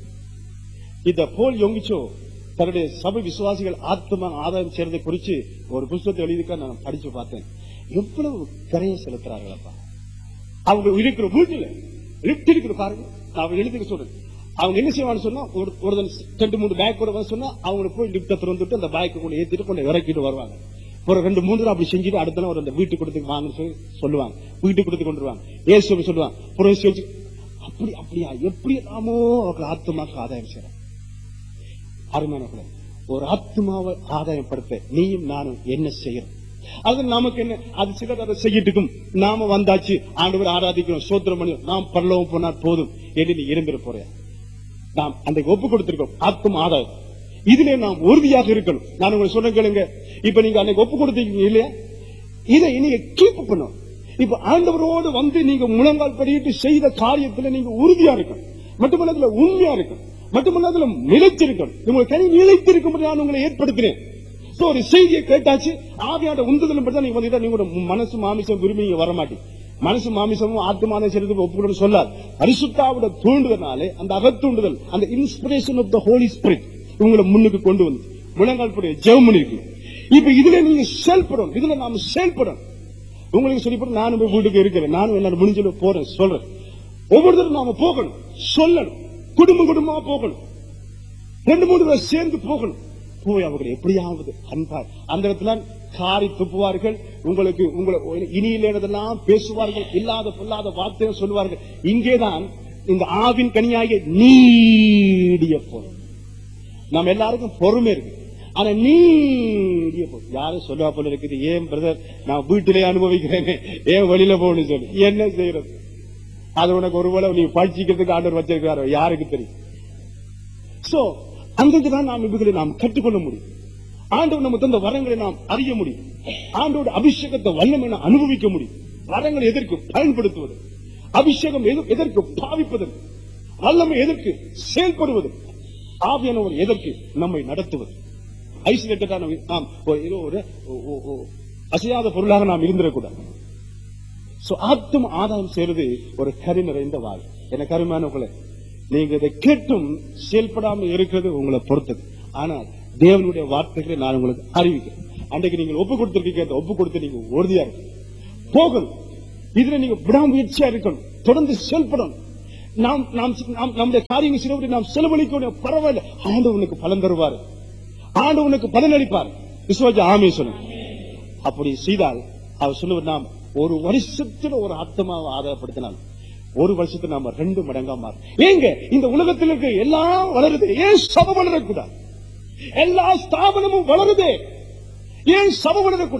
Speaker 1: இந்த போல் யோங்கிச்சோ தன்னுடைய சபை விசுவாசிகள் ஆத்மா ஆதாயம் செய்யறதை குறிச்சு ஒரு புத்தகத்தை எழுதிக்க நான் படிச்சு பார்த்தேன் எவ்வளவு கரையை செலுத்துறார்களப்பா அவங்க இருக்கிற வீட்டுல லிப்ட் இருக்கிற பாருங்க நான் எழுதிக்க சொல்றேன் அவங்க என்ன செய்வான்னு சொன்னா ஒரு ஒரு ரெண்டு மூணு பேக் கூட வந்து சொன்னா அவங்க போய் லிப்ட திறந்துட்டு அந்த பேக்கை கொண்டு ஏத்திட்டு கொண்டு இறக்கிட்டு வருவாங்க ஒரு ரெண்டு மூணு தடவை அப்படி செஞ்சுட்டு அடுத்த நாள் ஒரு அந்த வீட்டு கொடுத்து வாங்கன்னு சொல்லி சொல்லுவாங்க வீட்டுக்கு கொடுத்து கொண்டு வருவாங்க ஏசு சொல்லுவாங்க புரோசி வச்சு அப்படி அப்படியா எப்படி நாமோ அவர்கள் ஆத்மாக்கு ஆதாயம் செய்யறோம் அருமையானவர்களே ஒரு ஆத்மாவை ஆதாயப்படுத்த நீயும் நானும் என்ன செய்யறோம் அது நமக்கு என்ன அது சிலர் அதை செய்யிட்டுக்கும் நாம வந்தாச்சு ஆண்டவர் ஆராதிக்கிறோம் சோத்திரம் பண்ணி நாம் பரலோகம் போனால் போதும் என்று நீ இருந்துட போறியா நாம் அந்த ஒப்பு கொடுத்திருக்கோம் ஆத்ம ஆதாயம் இதுல நாம் உறுதியாக இருக்கணும் நான் உங்களுக்கு சொல்ல கேளுங்க இப்ப நீங்க அன்னைக்கு ஒப்பு கொடுத்தீங்க இல்லையா இதை நீங்க கீப் பண்ணணும் இப்ப ஆண்டவரோடு வந்து நீங்க முழங்கால் படியிட்டு செய்த காரியத்துல நீங்க உறுதியா இருக்கணும் மட்டுமல்ல அதுல உண்மையா இருக்கணும் மட்டுமல்ல அதுல நிலைத்திருக்கணும் உங்களுக்கு கனி நிலைத்திருக்கும் நான் உங்களை ஏற்படுத்தினேன் So, ஒரு செய்தியை கேட்டாச்சு ஆவியாட உந்துதலும் படி தான் நீங்க வந்துட்டா நீங்க ஒரு மனசு மாமிசம் விரும்பி நீங்க வர மாட்டீங்க மனசு மாமிசமும் ஆத்மான செய்யறதுக்கு ஒப்புக்கொண்டு சொல்லாது பரிசுத்தாவோட தூண்டுதனாலே அந்த அகத்தூண்டுதல் அந்த inspiration of the holy spirit உங்களை முன்னுக்கு கொண்டு வந்து முழங்கால் படி ஜெபம் பண்ணிருக்கு இப்ப இதுல நீங்க செயல்படணும் இதுல நாம செயல்படணும் உங்களுக்கு சொல்லி போட்டு நானும் போய் வீட்டுக்கு இருக்கிறேன் நானும் என்னால முடிஞ்சல போறேன் சொல்றேன் ஒவ்வொருத்தரும் நாம போகணும் சொல்லணும் குடும்பம் குடும்பமா போகணும் ரெண்டு மூணு பேர் சேர்ந்து போகணும் போய் அவர்கள் எப்படியாவது அன்பார் அந்த இடத்துல காரி துப்புவார்கள் உங்களுக்கு உங்களை இனியிலேனதெல்லாம் பேசுவார்கள் இல்லாத பொல்லாத வார்த்தைகள் சொல்லுவார்கள் இங்கேதான் இந்த ஆவின் கனியாகிய நீடிய பொருள் நம்ம எல்லாருக்கும் பொறுமை இருக்கு ஆனா நீடிய பொருள் யாரும் சொல்லுவா போல இருக்குது ஏன் பிரதர் நான் வீட்டிலே அனுபவிக்கிறேன் ஏன் வெளியில போகணும்னு சொல்லி என்ன செய்யறது அது உனக்கு ஒருவேளை நீ படிச்சுக்கிறதுக்கு ஆண்டவர் வச்சிருக்காரு யாருக்கு தெரியும் சோ அங்கிருந்து தான் நாம் இவர்களை நாம் கற்றுக்கொள்ள முடியும் ஆண்டவர் நம்ம தந்த வரங்களை நாம் அறிய முடியும் ஆண்டோட அபிஷேகத்தை வல்லமை நாம் அனுபவிக்க முடியும் வரங்களை எதற்கு பயன்படுத்துவது அபிஷேகம் எது- எதற்கு பாவிப்பதற்கு வல்லமை எதற்கு செயல்படுவது ஆவியானவர் எதற்கு நம்மை நடத்துவது ஐசோலேட்டடான நாம் ஒரு- ஏதோ ஒரு ஒ- ஒ- ஒ- அசையாத பொருளாக நாம் இருந்திடக்கூடாது சோ ஆத்தும் ஆதாயம் செய்யறது ஒரு கரி நிறைந்த வாழ் என கருமானவர்களே நீங்க இதை கேட்டும் செயல்படாமல் இருக்கிறது உங்களை பொறுத்தது ஆனால் தேவனுடைய வார்த்தைகளை நான் உங்களுக்கு அறிவிக்கிறேன் அன்றைக்கு நீங்கள் ஒப்பு கொடுத்திருக்கீங்க அந்த ஒப்பு கொடுத்து நீங்க உறுதியா இருக்கு போகணும் இதுல நீங்க விடாமுயற்சியா இருக்கணும் தொடர்ந்து செயல்படணும் நாம் நாம் நாம் நம்முடைய காரியங்கள் சிலவற்றை நாம் செலவழிக்க பரவாயில்ல ஆண்டவனுக்கு பலன் தருவார் ஆண்டவனுக்கு பலன் அளிப்பார் விசுவாஜி ஆமே சொல்லுங்க அப்படி செய்தால் அவர் சொல்லுவார் நாம் ஒரு வருஷத்துல ஒரு ஆத்மாவை ஆதாரப்படுத்தினால் ஒரு வருஷத்துல நாம ரெண்டு மடங்கா மாறும் ஏங்க இந்த உலகத்தில் இருக்க எல்லாம் வளருது ஏன் சபை வளரக்கூடாது எல்லா ஸ்தாபனமும் வளருதே ஏன் சபை வளரக்கூடாது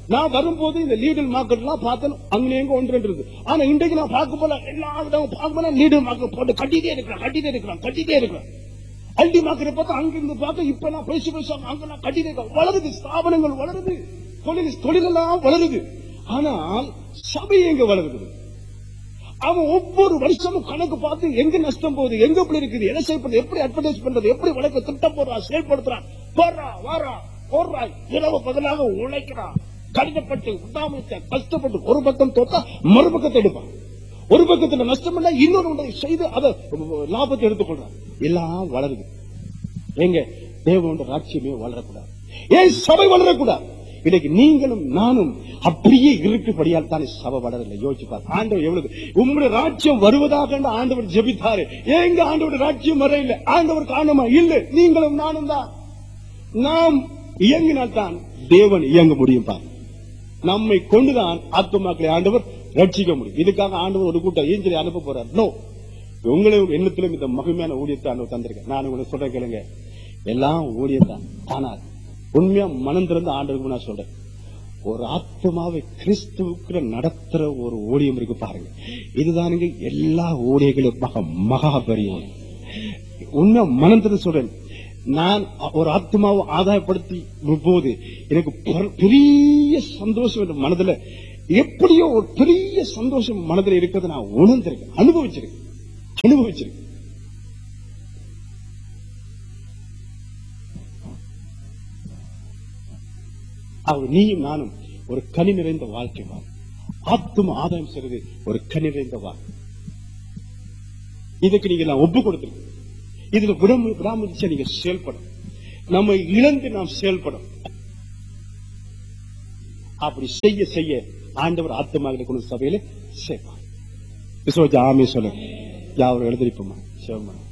Speaker 1: நான் வரும்போது இந்த லீடல் மார்க்கெட் எல்லாம் பார்த்தேன் அங்க எங்க ஒன்று ரெண்டு இருக்கு ஆனா இன்றைக்கு நான் பார்க்க போல எல்லா இடமும் பார்க்க போல லீடல் மார்க்கெட் போட்டு கட்டிட்டே இருக்கிறான் கட்டிட்டே இருக்கிறான் கட்டிட்டே இருக்கிறான் அல்டி மார்க்கெட் பார்த்தா அங்க இருந்து பார்க்க இப்ப நான் பேசி பேசுவாங்க அங்க நான் கட்டிட்டே இருக்கேன் வளருது ஸ்தாபனங்கள் வளருது தொழில் தொழிலெல்லாம் வளருது ஆனால் சபை எங்க வளருது அவன் ஒவ்வொரு வருஷமும் கணக்கு பார்த்து எங்க நஷ்டம் போகுது எங்க எப்படி இருக்குது எதை செய்யப்படுது எப்படி அட்வர்டைஸ் பண்றது எப்படி வழக்க திட்டம் போடுறான் செயல்படுத்துறான் போடுறா வாரா போடுறான் இரவு பதிலாக உழைக்கிறான் கடினப்பட்டு உண்டாமத்தை கஷ்டப்பட்டு ஒரு பக்கம் தோத்தா மறுபக்கத்தை எடுப்பான் ஒரு பக்கத்துல நஷ்டம் இல்ல இன்னொரு ஒன்றை செய்து அதை லாபத்தை எடுத்துக்கொள்றான் எல்லாம் வளருது எங்க தேவனுடைய ராட்சியமே வளரக்கூடாது ஏன் சபை வளரக்கூடாது இன்னைக்கு நீங்களும் நானும் அப்படியே இருக்குபடியால் தானே சபை வளரல யோசிச்சு பாரு ஆண்டவர் எவ்வளவு உங்களுடைய ராஜ்யம் வருவதாக ஆண்டவர் ஜெபித்தாரு ஏங்க ஆண்டவர் ராஜ்யம் வர இல்ல ஆண்டவர் காணுமா இல்ல நீங்களும் நானும் தான் நாம் இயங்கினால் தான் தேவன் இயங்க முடியும் பாரு நம்மை கொண்டுதான் ஆத்துமாக்களை ஆண்டவர் ரட்சிக்க முடியும் இதுக்காக ஆண்டவர் ஒரு கூட்டம் ஏஞ்சலை அனுப்ப போறார் நோ உங்களை எண்ணத்திலும் இந்த மகிமையான ஊழியத்தை ஆண்டவர் தந்திருக்கேன் நான் உங்களை சொல்ற கேளுங்க எல்லாம் ஊழியம் தான் ஆனால் உண்மையா மனம் திறந்து ஆண்டவருக்கு நான் சொல்றேன் ஒரு ஆத்மாவை கிறிஸ்துவுக்கு நடத்துற ஒரு ஊழியம் இருக்கு பாருங்க இதுதானுங்க எல்லா ஊழியர்களும் மகா மகா பெரிய ஊழியம். உண்மை மனம் திறந்து சொல்றேன் நான் ஒரு ஆத்மாவை ஆதாயப்படுத்தி போது எனக்கு பெர- பெரிய சந்தோஷம் என்ற மனதுல எப்படியோ ஒரு பெரிய சந்தோஷம் மனதுல இருக்கிறத நான் உணர்ந்திருக்கேன் அனுபவிச்சிருக்கேன் அனுபவிச்சிருக்கேன் அவர் நீயும் நானும் ஒரு கனி நிறைந்த வாழ்க்கை வாழ் ஆத்தும ஆதாயம் செய்வது ஒரு கனி நிறைந்த வாழ்க்கை இதுக்கு நீங்க நான் ஒப்பு கொடுத்திருக்கீங்க இதுல விடாம விடாமதிச்சா நீங்க செயல்படும் நம்ம இழந்து நாம் செயல்படும் அப்படி செய்ய செய்ய ஆண்டவர் ஆத்மாக்களை கொண்டு சபையில சேர்ப்பார் விசுவாஜி ஆமே சொல்லுங்க யாரும் எழுதிருப்போமா சிவமா